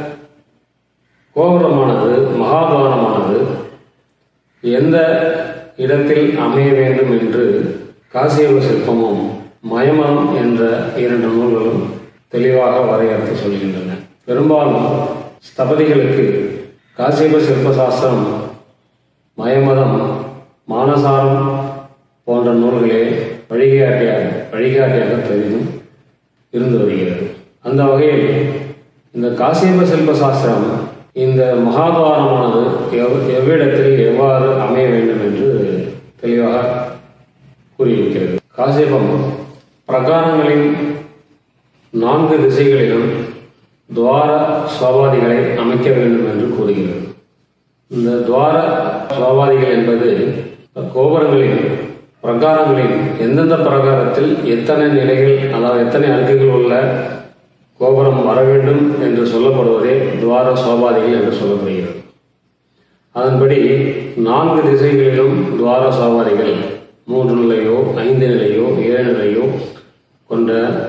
கோபுரமானது மகாத்வாரமானது எந்த இடத்தில் அமைய வேண்டும் என்று காசியவ சிற்பமும் மயமம் என்ற இரண்டு நூல்களும் தெளிவாக வரையறுத்து சொல்கின்றன பெரும்பாலும் ஸ்தபதிகளுக்கு காசியப சிற்ப சாஸ்திரம் மயமதம் மானசாரம் போன்ற நூல்களே வழிகாட்டியாக வழிகாட்டியாக பெரிதும் இருந்து வருகிறது அந்த வகையில் இந்த காசியப சிற்ப சாஸ்திரம் இந்த மகாத்வாரமானது எவ் எவ்விடத்தில் எவ்வாறு அமைய வேண்டும் என்று தெளிவாக கூறியிருக்கிறது காசியபம் பிரகாரங்களின் நான்கு திசைகளிலும் துவார சுவாபாதிகளை அமைக்க வேண்டும் என்று கூறுகிறது இந்த துவார சுவாபாதிகள் என்பது கோபுரங்களின் பிரகாரங்களின் எந்தெந்த பிரகாரத்தில் எத்தனை நிலைகள் அதாவது எத்தனை அடுக்குகள் உள்ள கோபுரம் வர வேண்டும் என்று சொல்லப்படுவதே துவார சோபாதிகள் என்று சொல்லப்படுகிறது அதன்படி நான்கு திசைகளிலும் துவார சோபாதிகள் மூன்று நிலையோ ஐந்து நிலையோ ஏழு நிலையோ கொண்ட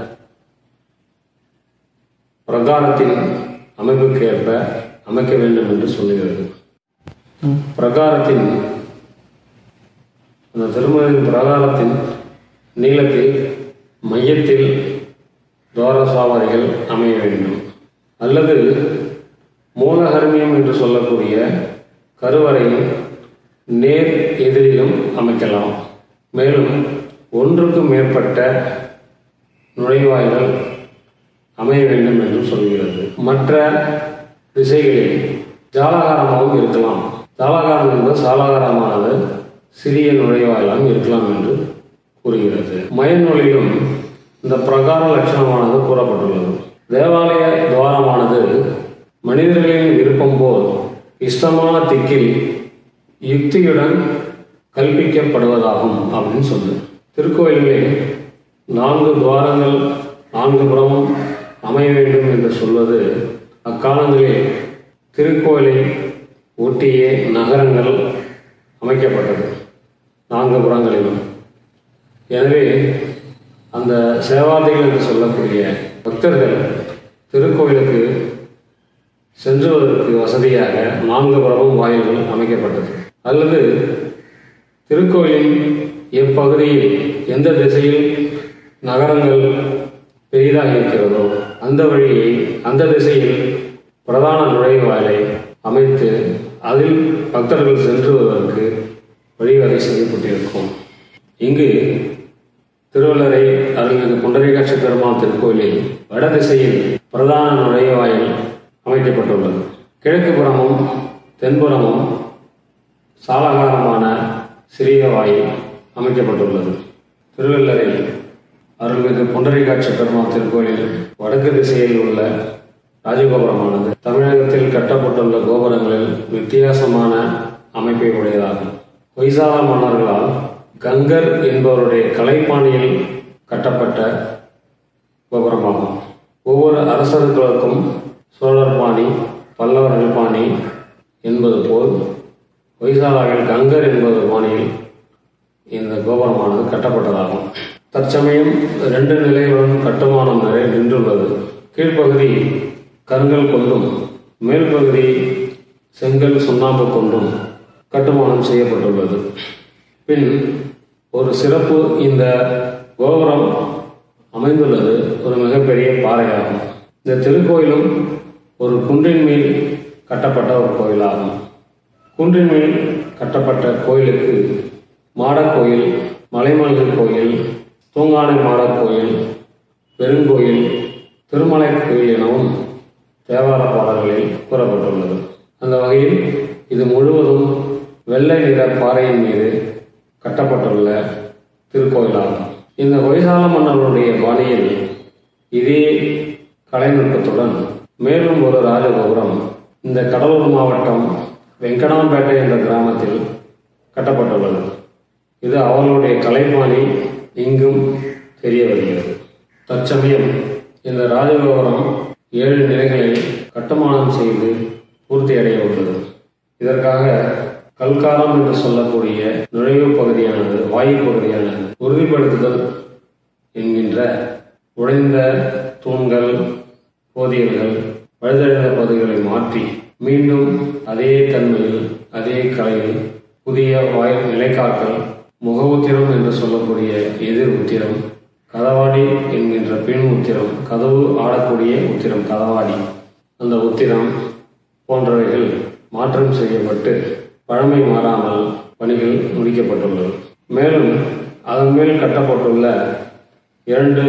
பிரகாரத்தின் அமைப்புக்கு ஏற்ப அமைக்க வேண்டும் என்று சொல்லுகிறது பிரகாரத்தின் அந்த திருமணத்தின் பிரகாரத்தின் நீளத்தில் மையத்தில் துவாரசாவாதிகள் அமைய வேண்டும் அல்லது மூலகர்மியம் என்று சொல்லக்கூடிய கருவறையின் நேர் எதிரிலும் அமைக்கலாம் மேலும் ஒன்றுக்கு மேற்பட்ட நுழைவாய்கள் அமைய வேண்டும் என்று சொல்கிறது மற்ற திசைகளில் ஜாலகாரமாகவும் இருக்கலாம் ஜாலகாரம் என்பது சாலகாரமானது சிறிய நுழைவாயிலாகவும் இருக்கலாம் என்று கூறுகிறது மயநூலிலும் இந்த பிரகார லட்சணமானது கூறப்பட்டுள்ளது தேவாலய துவாரமானது மனிதர்களின் விருப்பம் போல் இஷ்டமான திக்கில் யுக்தியுடன் கல்பிக்கப்படுவதாகும் அப்படின்னு சொல்லு திருக்கோயில்களில் நான்கு துவாரங்கள் நான்கு புறமும் அமைய வேண்டும் என்று சொல்வது அக்காலங்களில் திருக்கோயிலை ஒட்டியே நகரங்கள் அமைக்கப்பட்டது நான்கு புறங்களிலும் எனவே அந்த சேவாதிகள் என்று சொல்லக்கூடிய பக்தர்கள் திருக்கோயிலுக்கு சென்றுவதற்கு வசதியாக நான்கு புறமும் வாயில்கள் அமைக்கப்பட்டது அல்லது திருக்கோயிலின் எப்பகுதியில் எந்த திசையில் நகரங்கள் பெரிதாக இருக்கிறதோ அந்த வழியை அந்த திசையில் பிரதான நுழைவாயிலை அமைத்து அதில் பக்தர்கள் சென்று வருவதற்கு வழிவகை செய்யப்பட்டிருக்கும் இங்கு திருவள்ளரை அருள்மிகு புண்டரீகாட்சி பெருமாள் திருக்கோயிலில் வடதிசையில் பிரதான நுழைவாயில் அமைக்கப்பட்டுள்ளது கிழக்கு புறமும் தென்புறமும் சாலகாரமான சிறிய வாயில் அமைக்கப்பட்டுள்ளது திருவள்ளரில் அருள்மிகு புண்டரீகாட்சி பெருமாள் திருக்கோயிலில் வடக்கு திசையில் உள்ள ராஜகோபுரமானது தமிழகத்தில் கட்டப்பட்டுள்ள கோபுரங்களில் வித்தியாசமான அமைப்பை உடையதாகும் ஹொய்சால மன்னர்களால் கங்கர் என்பவருடைய கலைப்பாணியில் கட்டப்பட்ட கோபுரமாகும் ஒவ்வொரு அரசர்களுக்கும் சோழர் பாணி பல்லவர்கள் பாணி என்பது போல் ஹொய்சாலாவில் கங்கர் என்பது பாணியில் இந்த கோபுரமானது கட்டப்பட்டதாகும் தற்சமயம் ரெண்டு நிலைகளுடன் கட்டுமானம் நிலை நின்றுள்ளது கீழ்ப்பகுதி கருங்கல் கொண்டும் மேல் பகுதி செங்கல் சுண்ணாம்பு கொண்டும் கட்டுமானம் செய்யப்பட்டுள்ளது பின் ஒரு சிறப்பு இந்த கோபுரம் அமைந்துள்ளது ஒரு மிகப்பெரிய பாறையாகும் இந்த திருக்கோயிலும் ஒரு குன்றின் மேல் கட்டப்பட்ட ஒரு கோயிலாகும் குன்றின் மேல் கட்டப்பட்ட கோயிலுக்கு மாடக்கோயில் மலைமல்கள் கோயில் தூங்கானை மாடக் கோயில் பெருங்கோயில் திருமலை கோயில் எனவும் தேவார பாடல்களில் கூறப்பட்டுள்ளது அந்த வகையில் இது முழுவதும் வெள்ளை நிற பாறையின் மீது கட்டப்பட்டுள்ள திருக்கோயிலாகும் இந்த ஹொய்சால மன்னர்களுடைய பாணியில் இதே கலைநுட்பத்துடன் மேலும் ஒரு ராஜகோபுரம் இந்த கடலூர் மாவட்டம் வெங்கடாம்பேட்டை என்ற கிராமத்தில் கட்டப்பட்டுள்ளது இது அவர்களுடைய கலைப்பாணி இங்கும் தெரிய வருகிறது தற்சமயம் இந்த ராஜகோபுரம் ஏழு நிலைகளில் கட்டுமானம் செய்து பூர்த்தியடைய உள்ளது இதற்காக கல்காலம் என்று சொல்லக்கூடிய நுழைவு பகுதியானது வாயு பகுதியானது உறுதிப்படுத்துதல் என்கின்ற உடைந்த தூண்கள் போதியல்கள் பழுதடைந்த பகுதிகளை மாற்றி மீண்டும் அதே தன்மையில் அதே கலையில் புதிய வாய் நிலைக்காட்டல் முக உத்திரம் என்று சொல்லக்கூடிய எதிர் உத்திரம் கதவாடி என்கின்ற பின் உத்திரம் கதவு ஆடக்கூடிய உத்திரம் கதவாடி அந்த உத்திரம் போன்றவைகள் மாற்றம் செய்யப்பட்டு பழமை மாறாமல் பணிகள் முடிக்கப்பட்டுள்ளது மேலும் அதன் மேல் கட்டப்பட்டுள்ள இரண்டு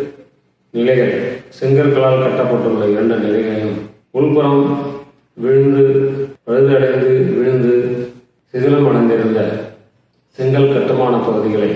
நிலைகள் செங்கற்களால் கட்டப்பட்டுள்ள இரண்டு நிலைகளையும் உள்புறம் விழுந்து பழுதடைந்து விழுந்து சிதிலம் அடைந்திருந்த செங்கல் கட்டுமான பகுதிகளை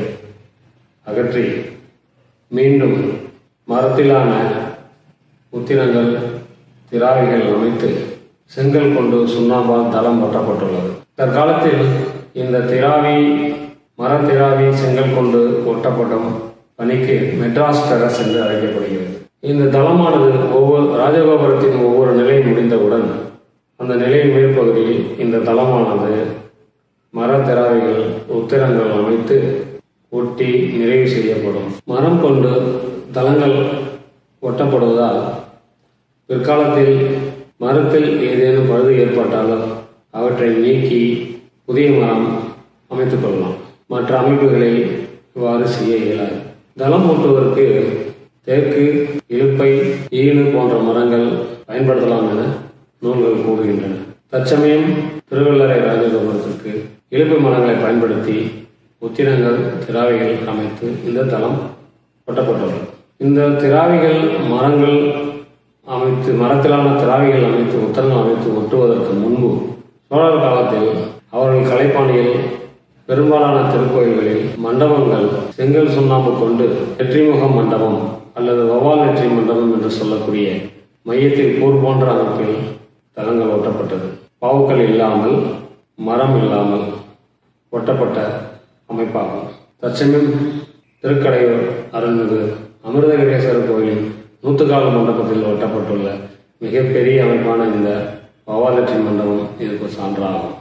அகற்றி மீண்டும் மரத்திலான உத்திரங்கள் திராவிகள் அமைத்து செங்கல் கொண்டு சுண்ணாம்பால் தளம் ஒட்டப்பட்டுள்ளது தற்காலத்தில் இந்த திராவி மரத்திராவி செங்கல் கொண்டு ஒட்டப்படும் பணிக்கு மெட்ராஸ் டெரஸ் என்று அழைக்கப்படுகிறது இந்த தளமானது ஒவ்வொரு ராஜகோபுரத்தின் ஒவ்வொரு நிலை முடிந்தவுடன் அந்த நிலையின் மேற்பகுதியில் இந்த தளமானது மரத்திராவிகள் உத்திரங்கள் அமைத்து ஒட்டி நிறைவு செய்யப்படும் மரம் கொண்டு தளங்கள் ஒட்டப்படுவதால் பிற்காலத்தில் மரத்தில் ஏதேனும் பழுது ஏற்பட்டாலும் அவற்றை நீக்கி புதிய மரம் அமைத்துக் கொள்ளலாம் மற்ற அமைப்புகளில் இவ்வாறு செய்ய இயலாது தளம் ஓட்டுவதற்கு தேக்கு இலுப்பை ஈனு போன்ற மரங்கள் பயன்படுத்தலாம் என நூல்கள் கூறுகின்றன தற்சமயம் திருவள்ளரை ராஜகோபுரத்திற்கு இலுப்பை மரங்களை பயன்படுத்தி உத்திரங்கள் திராவிகள் அமைத்து இந்த தளம் ஒட்டப்பட்டுள்ளது இந்த திராவிகள் மரங்கள் அமைத்து மரத்திலான திராவிகள் அமைத்து உத்தரங்கள் அமைத்து ஒட்டுவதற்கு முன்பு சோழர் காலத்தில் அவர்கள் கலைப்பாணியில் பெரும்பாலான திருக்கோயில்களில் மண்டபங்கள் செங்கல் சுண்ணாம்பு கொண்டு நெற்றிமுக மண்டபம் அல்லது வவால் நெற்றி மண்டபம் என்று சொல்லக்கூடிய மையத்தில் கூர் போன்ற அமைப்பில் தலங்கள் ஒட்டப்பட்டது பாவுக்கள் இல்லாமல் மரம் இல்லாமல் ஒட்டப்பட்ட அமைப்பாகும் தற்சமயம் திருக்கடையூர் அருள்மிகு அமிர்தகிரேஸ்வரர் கோயிலின் நூற்றுக்கால மண்டபத்தில் ஒட்டப்பட்டுள்ள மிகப்பெரிய அமைப்பான இந்த வவாலட்சி மண்டபம் இதுக்கு சான்றாகும்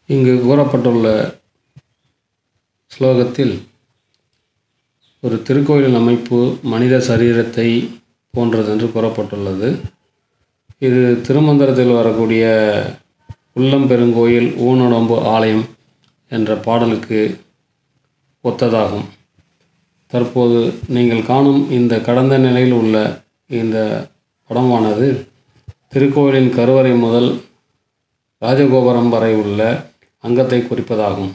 இங்கு கூறப்பட்டுள்ள ஸ்லோகத்தில் ஒரு திருக்கோயிலின் அமைப்பு மனித சரீரத்தை போன்றது என்று கூறப்பட்டுள்ளது இது திருமந்திரத்தில் வரக்கூடிய உள்ளம் பெருங்கோயில் ஊனடம்பு ஆலயம் என்ற பாடலுக்கு ஒத்ததாகும் தற்போது நீங்கள் காணும் இந்த கடந்த நிலையில் உள்ள இந்த படமானது திருக்கோயிலின் கருவறை முதல் ராஜகோபுரம் வரை உள்ள அங்கத்தை குறிப்பதாகும்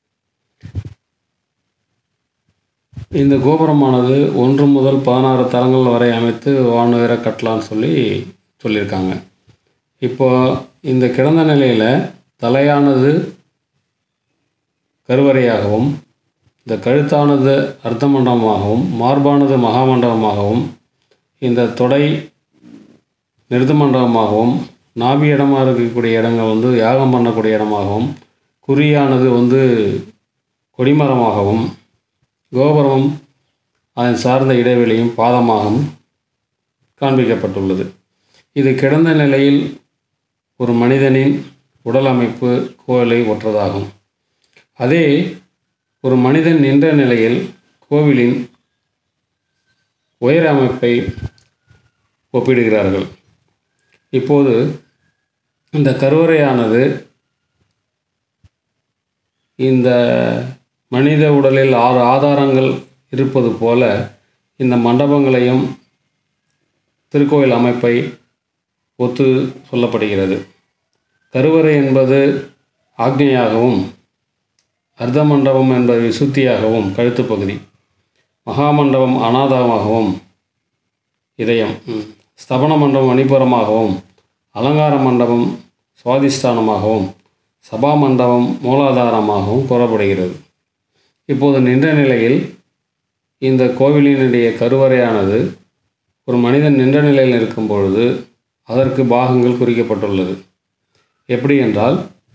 இந்த கோபுரமானது ஒன்று முதல் பதினாறு தளங்கள் வரை அமைத்து வானுயர கட்டலான்னு சொல்லி சொல்லியிருக்காங்க இப்போ இந்த கிடந்த நிலையில் தலையானது கருவறையாகவும் இந்த கழுத்தானது அர்த்த மண்டபமாகவும் மார்பானது மகாமண்டபமாகவும் இந்த தொடை நிறுத்த மண்டபமாகவும் நாபி இடமாக இருக்கக்கூடிய இடங்கள் வந்து யாகம் பண்ணக்கூடிய இடமாகவும் குறியானது வந்து கொடிமரமாகவும் கோபுரமும் அதன் சார்ந்த இடைவெளியும் பாதமாகவும் காண்பிக்கப்பட்டுள்ளது இது கிடந்த நிலையில் ஒரு மனிதனின் உடல் அமைப்பு கோவிலை ஒற்றதாகும் அதே ஒரு மனிதன் நின்ற நிலையில் கோவிலின் உயர அமைப்பை ஒப்பிடுகிறார்கள் இப்போது இந்த கருவறையானது இந்த மனித உடலில் ஆறு ஆதாரங்கள் இருப்பது போல இந்த மண்டபங்களையும் திருக்கோயில் அமைப்பை ஒத்து சொல்லப்படுகிறது கருவறை என்பது ஆக்னியாகவும் அர்த்த மண்டபம் என்பது விசுத்தியாகவும் கழுத்துப் பகுதி மகாமண்டபம் அநாதமாகவும் இதயம் ம். ஸ்தபன மண்டபம் மணிப்புரமாகவும் அலங்கார மண்டபம் சுவாதிஷ்டானமாகவும் சபா மண்டபம் மூலாதாரமாகவும் கூறப்படுகிறது இப்போது நின்ற நிலையில் இந்த கோவிலினுடைய கருவறையானது ஒரு மனிதன் நின்ற நிலையில் இருக்கும் பொழுது அதற்கு பாகங்கள் குறிக்கப்பட்டுள்ளது எப்படி என்றால்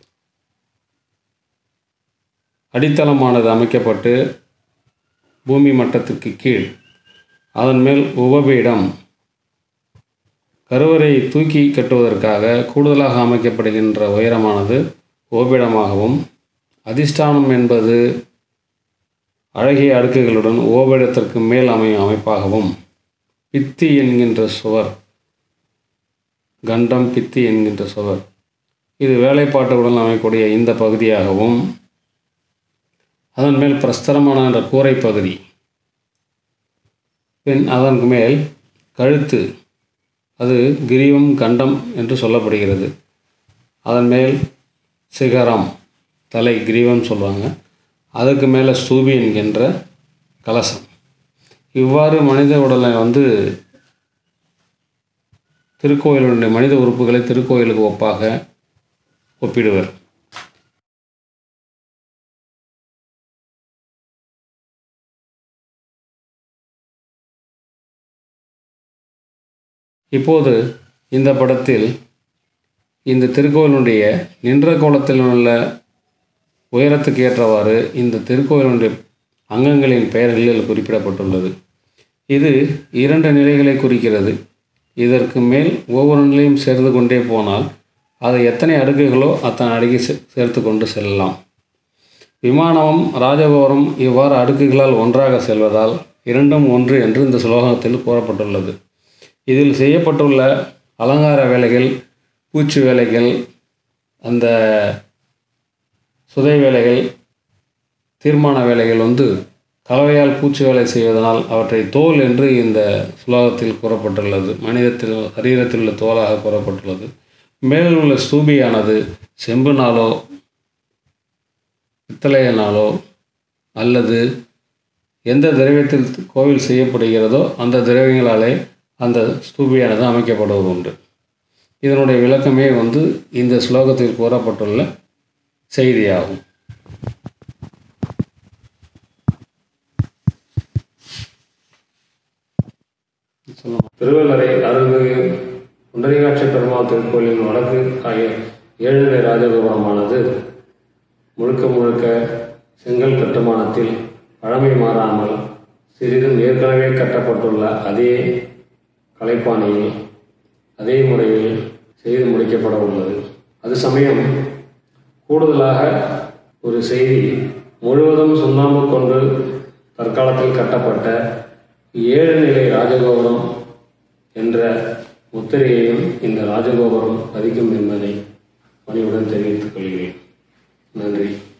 அடித்தளமானது அமைக்கப்பட்டு பூமி மட்டத்திற்கு கீழ் அதன் மேல் உபபீடம் கருவறையை தூக்கி கட்டுவதற்காக கூடுதலாக அமைக்கப்படுகின்ற உயரமானது ஓபிடமாகவும் அதிஷ்டானம் என்பது அழகிய அடுக்குகளுடன் ஓபிடத்திற்கு மேல் அமையும் அமைப்பாகவும் பித்தி என்கின்ற சுவர் கண்டம் பித்தி என்கின்ற சுவர் இது வேலைப்பாட்டுடன் அமைக்கக்கூடிய இந்த பகுதியாகவும் அதன் மேல் பிரஸ்தரமான என்ற கூரை பகுதி பின் அதற்கு மேல் கழுத்து அது கிரீவம் கண்டம் என்று சொல்லப்படுகிறது அதன் மேல் சிகரம் தலை கிரீவம் சொல்லுவாங்க அதுக்கு மேலே ஸ்தூபி என்கின்ற கலசம் இவ்வாறு மனித உடலை வந்து திருக்கோயிலுடைய மனித உறுப்புகளை திருக்கோயிலுக்கு ஒப்பாக ஒப்பிடுவர் இப்போது இந்த படத்தில் இந்த திருக்கோயிலுடைய நின்ற கோலத்தில் உள்ள உயரத்துக்கு ஏற்றவாறு இந்த திருக்கோயிலுடைய அங்கங்களின் பெயர்களில் குறிப்பிடப்பட்டுள்ளது இது இரண்டு நிலைகளை குறிக்கிறது இதற்கு மேல் ஒவ்வொரு நிலையும் சேர்ந்து கொண்டே போனால் அது எத்தனை அடுக்குகளோ அத்தனை அடுக்கை சே- சேர்த்து கொண்டு செல்லலாம் விமானம் ராஜகோபுரம் இவ்வாறு அடுக்குகளால் ஒன்றாக செல்வதால் இரண்டும் ஒன்று என்று இந்த ஸ்லோகத்தில் கூறப்பட்டுள்ளது இதில் செய்யப்பட்டுள்ள அலங்கார வேலைகள் பூச்சி வேலைகள் அந்த சுதை வேலைகள் தீர்மான வேலைகள் வந்து கலவையால் பூச்சி வேலை செய்வதனால் அவற்றை தோல் என்று இந்த ஸ்லோகத்தில் கூறப்பட்டுள்ளது மனிதத்தில் சரீரத்தில் உள்ள தோலாக கூறப்பட்டுள்ளது மேலில் உள்ள ஸ்தூபியானது செம்புனாலோ பித்தளையினாலோ அல்லது எந்த திரவியத்தில் கோவில் செய்யப்படுகிறதோ அந்த திரவியங்களாலே அந்த ஸ்தூபியானது அமைக்கப்படுவது உண்டு இதனுடைய விளக்கமே வந்து இந்த ஸ்லோகத்தில் கூறப்பட்டுள்ள செய்தியாகும் திருவள்ளரை அருள்மிகு புண்டரீகாட்சி பெருமாள் திருக்கோயிலின் வடக்கு ஆகிய ஏழுநிலை ராஜகோபுரமானது முழுக்க முழுக்க செங்கல் கட்டுமானத்தில் பழமை மாறாமல் சிறிதும் ஏற்கனவே கட்டப்பட்டுள்ள அதே கலைப்பாணியில் அதே முறையில் செய்து முடிக்கப்பட உள்ளது அது சமயம் கூடுதலாக ஒரு செய்தி முழுவதும் சுண்ணாம்பு கொண்டு தற்காலத்தில் கட்டப்பட்ட ஏழு நிலை ராஜகோபுரம் என்ற முத்திரையையும் இந்த ராஜகோபுரம் பதிக்கும் என்பதை பணிவுடன் தெரிவித்துக் கொள்கிறேன் நன்றி